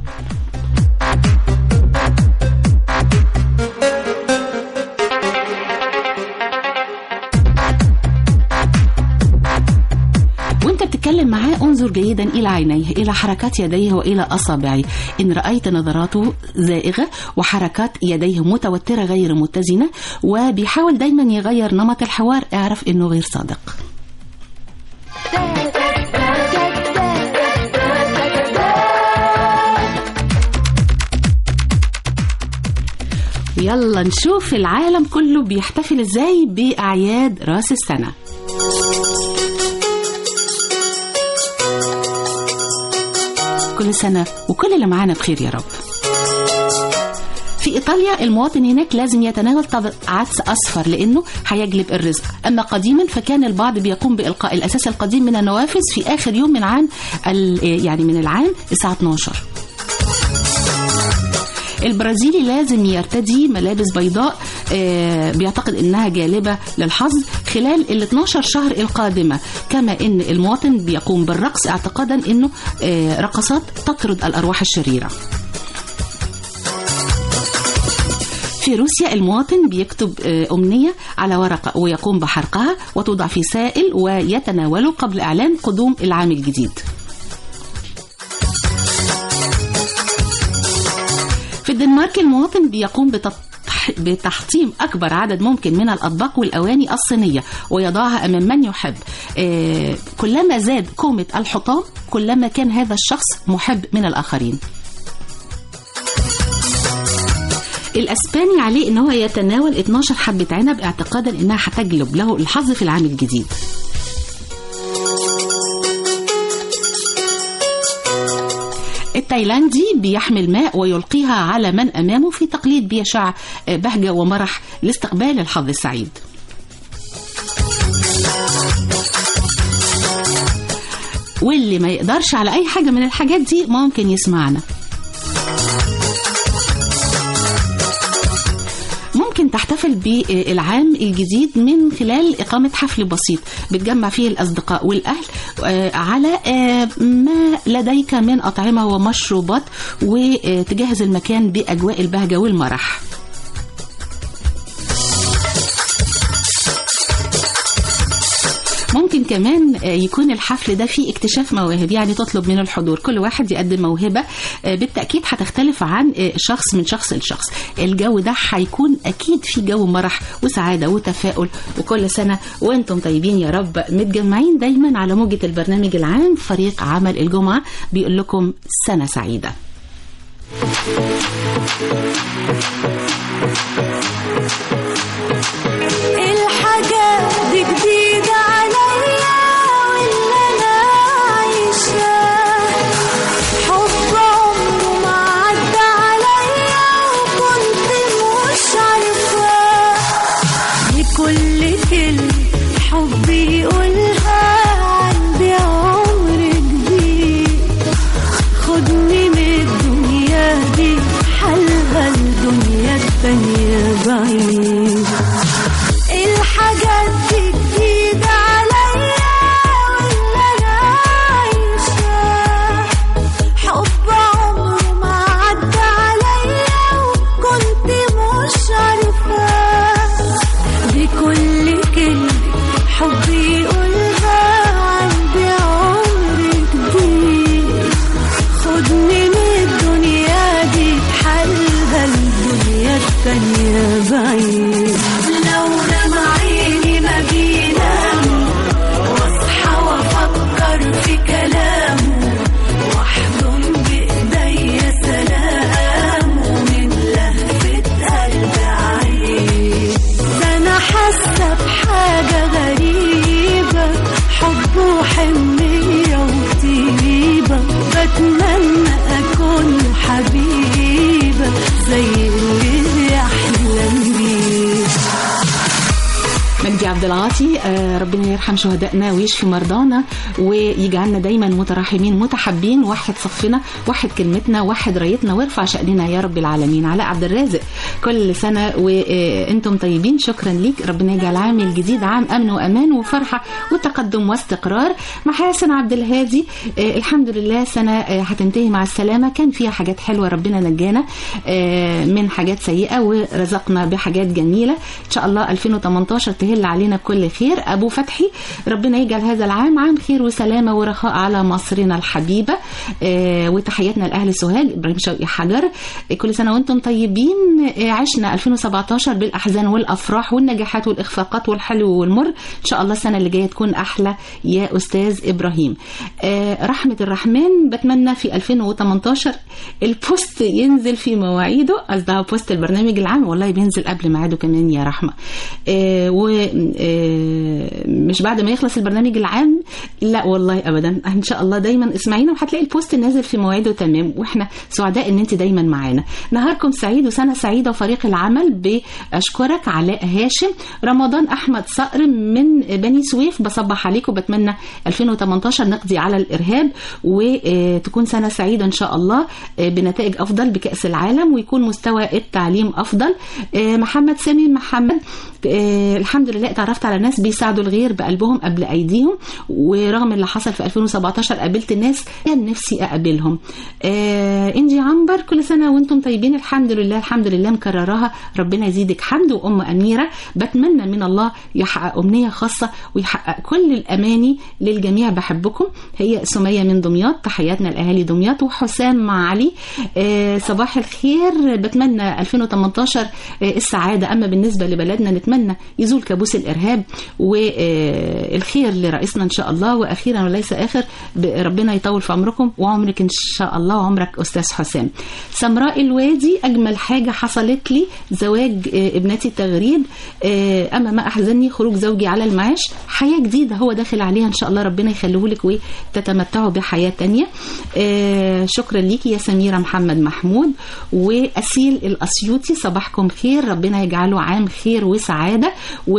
وانت بتتكلم معاه انظر جيدا الى عينيه الى حركات يديه والى اصابعه ان رايت نظراته زائغه وحركات يديه متوتره غير متزنه وبيحاول دايما يغير نمط الحوار اعرف انه غير صادق يلا نشوف العالم كله بيحتفل ازاي بأعياد راس السنة كل سنة وكل اللي معانا بخير يا رب في إيطاليا المواطن هناك لازم يتناول طبق عدس أصفر لأنه هيجلب الرزق أما قديما فكان البعض بيقوم بإلقاء الأساس القديم من النوافذ في آخر يوم من عام ال- يعني من العام الساعة 12 البرازيلي لازم يرتدي ملابس بيضاء آه، بيعتقد انها جالبه للحظ خلال ال 12 شهر القادمه كما ان المواطن بيقوم بالرقص اعتقادا انه آه، رقصات تطرد الارواح الشريره في روسيا المواطن بيكتب آه، أمنية على ورقة ويقوم بحرقها وتوضع في سائل ويتناوله قبل إعلان قدوم العام الجديد في الدنمارك المواطن بيقوم بتطح... بتحطيم أكبر عدد ممكن من الأطباق والأواني الصينية ويضعها أمام من يحب آه كلما زاد كومة الحطام كلما كان هذا الشخص محب من الآخرين الاسباني عليه ان هو يتناول 12 حبه عنب اعتقادا انها هتجلب له الحظ في العام الجديد التايلاندي بيحمل ماء ويلقيها على من امامه في تقليد بيشع بهجه ومرح لاستقبال الحظ السعيد واللي ما يقدرش على اي حاجه من الحاجات دي ممكن يسمعنا ممكن تحتفل بتحتفل بالعام الجديد من خلال إقامة حفل بسيط بتجمع فيه الأصدقاء والأهل آه، على آه، ما لديك من أطعمة ومشروبات وتجهز المكان بأجواء البهجة والمرح ممكن كمان آه، يكون الحفل ده فيه اكتشاف مواهب يعني تطلب من الحضور كل واحد يقدم موهبة آه، بالتأكيد هتختلف عن آه، شخص من شخص لشخص الجو ده هيكون أكيد في جو مرح وسعادة وتفاؤل وكل سنة وانتم طيبين يا رب متجمعين دايما على موجة البرنامج العام فريق عمل الجمعة بيقول لكم سنة سعيدة الحاجات دي جديدة عليا واللي أنا عايشاه حب عمره ما عدى عليا وكنت مش عارفاه لكل كلمة حب يقولها عندي عمر جديد خدني من الدنيا دي حلها الدنيا التانية بعيد الحاجات دي جديدة عليا واللي أنا عايشاه حب عمره ما عدى عليا وكنت مش عارفاه بكل كلمة حب يقولها عندي عمر جديد خدني من الدنيا دي حلها الدنيا التانية بعيد لو نام عيني ما بينام واصحى وافكر في كلامه واحضن بايديا سلامه من لهفة قلب عيد ده انا حاسة بحاجة غريبة حب وحنية وطيبة بتمنى أكون حبيبة زي اللي بيحلم بيه مجدي عبد العاطي آه، ربنا يرحم شهدائنا ويشفي مرضانا ويجعلنا دايما متراحمين متحابين واحد صفنا واحد كلمتنا واحد رايتنا وارفع شأننا يا رب العالمين علاء عبد الرازق كل سنة وانتم طيبين شكرا ليك ربنا يجعل عام الجديد عام امن وامان وفرحة وتقدم واستقرار محاسن عبد الهادي آه، الحمد لله سنة آه، هتنتهي مع السلامة كان فيها حاجات حلوة ربنا نجانا آه، من حاجات سيئة ورزقنا بحاجات جميلة ان شاء الله 2018 تهل علينا كل خير ابو فتحي ربنا يجعل هذا العام عام خير وسلامة ورخاء على مصرنا الحبيبة آه، وتحياتنا لاهل سوهاج ابراهيم شوقي حجر آه، كل سنة وانتم طيبين آه، عشنا 2017 بالاحزان والافراح والنجاحات والاخفاقات والحلو والمر ان شاء الله السنة اللي جاية تكون احلى يا استاذ ابراهيم آه، رحمة الرحمن بتمنى في 2018 البوست ينزل في مواعيده قصدها بوست البرنامج العام والله بينزل قبل ميعاده كمان يا رحمة ومش بعد ما يخلص البرنامج العام لا والله ابدا ان شاء الله دايما اسمعينا وهتلاقي البوست نازل في مواعيده تمام واحنا سعداء ان انت دايما معانا نهاركم سعيد وسنه سعيده وفريق العمل باشكرك علاء هاشم رمضان احمد صقر من بني سويف بصبح عليكم وبتمنى 2018 نقضي على الارهاب وتكون سنه سعيده ان شاء الله آه، بنتائج افضل بكاس العالم ويكون مستوى التعليم افضل آه، محمد سامي محمد آه، الحمد لله اتعرفت على ناس بيساعدوا الغير بقلبهم قبل ايديهم ورغم اللي حصل في 2017 قابلت ناس كان نفسي اقابلهم آه، انجي عنبر كل سنه وانتم طيبين الحمد لله الحمد لله مكرراها ربنا يزيدك حمد وام اميره بتمنى من الله يحقق امنيه خاصه ويحقق كل الاماني للجميع بحبكم هي سميه من دمياط تحياتنا لاهالي دمياط وحسام مع علي آه، صباح الخير بتمنى 2018 آه، السعاده اما بالنسبه لبلدنا نتمنى يزول كابوس الارهاب والخير لرئيسنا ان شاء الله واخيرا وليس اخر ب- ربنا يطول في عمركم وعمرك ان شاء الله وعمرك استاذ حسام سمراء الوادي اجمل حاجه حصلت لي زواج آه، ابنتي التغريد آه، اما ما احزني خروج زوجي على المعاش حياه جديده هو داخل عليها ان شاء الله ربنا يخليه لك وتتمتعوا بحياه تانية آه، شكرا ليكي يا سميره محمد محمود واسيل الاسيوطي صباحكم خير ربنا يجعله عام خير وسعاده وماما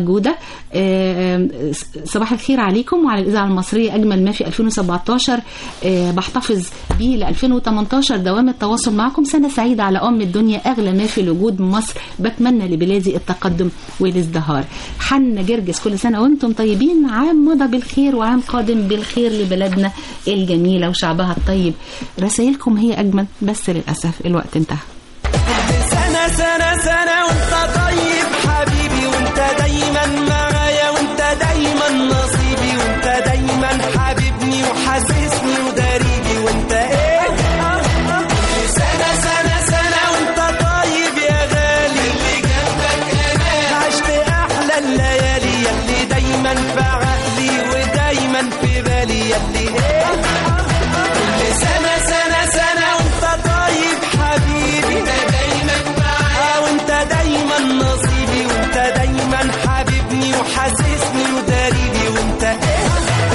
موجودة آه، صباح الخير عليكم وعلى الإذاعة المصرية أجمل ما في 2017 آه، بحتفظ بيه ل 2018 دوام التواصل معكم سنة سعيدة على أم الدنيا أغلى ما في الوجود مصر بتمنى لبلادي التقدم والازدهار حنا جرجس كل سنة وانتم طيبين عام مضى بالخير وعام قادم بالخير لبلادنا الجميلة وشعبها الطيب رسائلكم هي أجمل بس للأسف الوقت انتهى سنة سنة سنة وانت طيب حبيبي وانت دايما معايا وانت دايما نصيبي وانت دايما حبيبني وحاسسني وداريبي وانت ايه سنة سنة سنة وانت طيب يا غالي اللي جنبك انا عشت احلى الليالي يلي دايما في عقلي ودايما في بالي يلي ايه كل سنة سنة سنة وانت طيب حبيبي انت دايما معايا وانت دايما نصيبي وانت دايما حبيبني وحاسسني وداريبي وانت ايه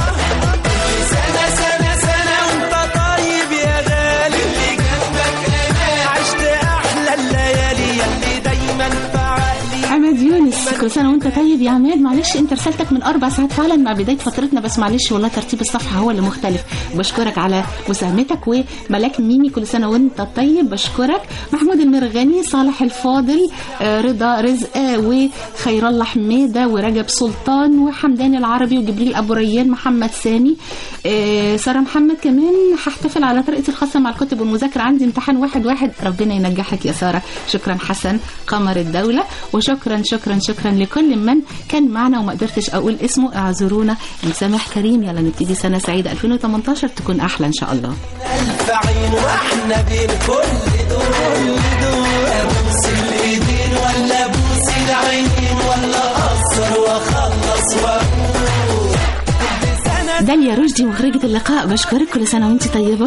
كل سنة سنة سنة وانت طيب يا غالي اللي جنبك انا عشت احلى الليالي يلي دايما في عقلي عماد يونس كل سنة وانت طيب يا عماد معلش انت رسالتك من أربع ساعات فعلا مع بداية فترتنا بس معلش والله ترتيب الصفحة هو اللي مختلف بشكرك على مساهمتك وملاك ميمي كل سنة وانت طيب بشكرك محمود المرغني صالح الفاضل آه، رضا رزق آه، وخير الله حميدة ورجب سلطان وحمدان العربي وجبريل أبو ريان محمد سامي آه، سارة محمد كمان هحتفل على طريقتي الخاصة مع الكتب والمذاكرة عندي امتحان واحد واحد ربنا ينجحك يا سارة شكرا حسن قمر الدولة وشكرا شكرا شكرا لكل من كان معنا وما قدرتش أقول اسمه اعذرونا مسامح كريم يلا نبتدي سنة سعيدة 2018 تكون أحلى إن شاء الله ألف عين واحنا بين كل دول دول ابوس الايدين ولا ابوس العينين ولا اقصر واخلص واقول داليا رشدي مخرجة اللقاء بشكرك كل سنة وانت طيبة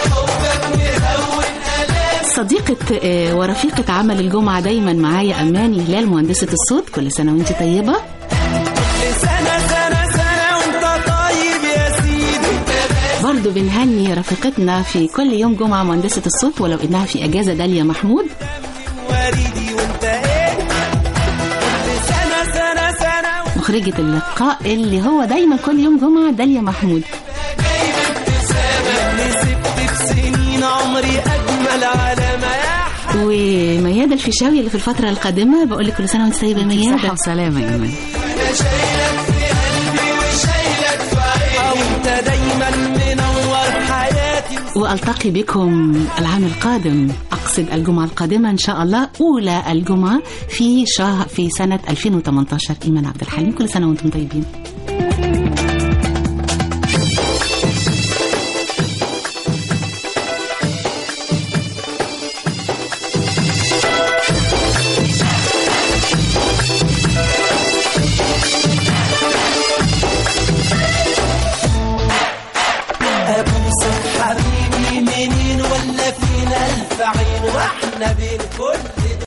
صديقة آه، ورفيقة عمل الجمعة دايما معايا أماني هلال مهندسة الصوت كل سنة وانت طيبة سنة سنة سنة وانت طيب يا سيدي برضو بنهني رفيقتنا في كل يوم جمعة مهندسة الصوت ولو إنها في أجازة داليا محمود وريدي وانت ايه كل سنة سنة سنة مخرجة اللقاء اللي هو دايما كل يوم جمعة داليا محمود اللي سبت في سنين عمري اجمل علامة يا وميادة الفيشاوي اللي في الفترة القادمة بقول لك كل سنة وانت طيبة يا ميادة صحة وسلامة يا إيمان شايلك في قلبي وشايلك في عيني وانت دايما منور حياتي وألتقي بكم العام القادم أقصد الجمعة القادمة إن شاء الله أولى الجمعة في شهر في سنة 2018 إيمان عبد الحليم كل سنة وأنتم طيبين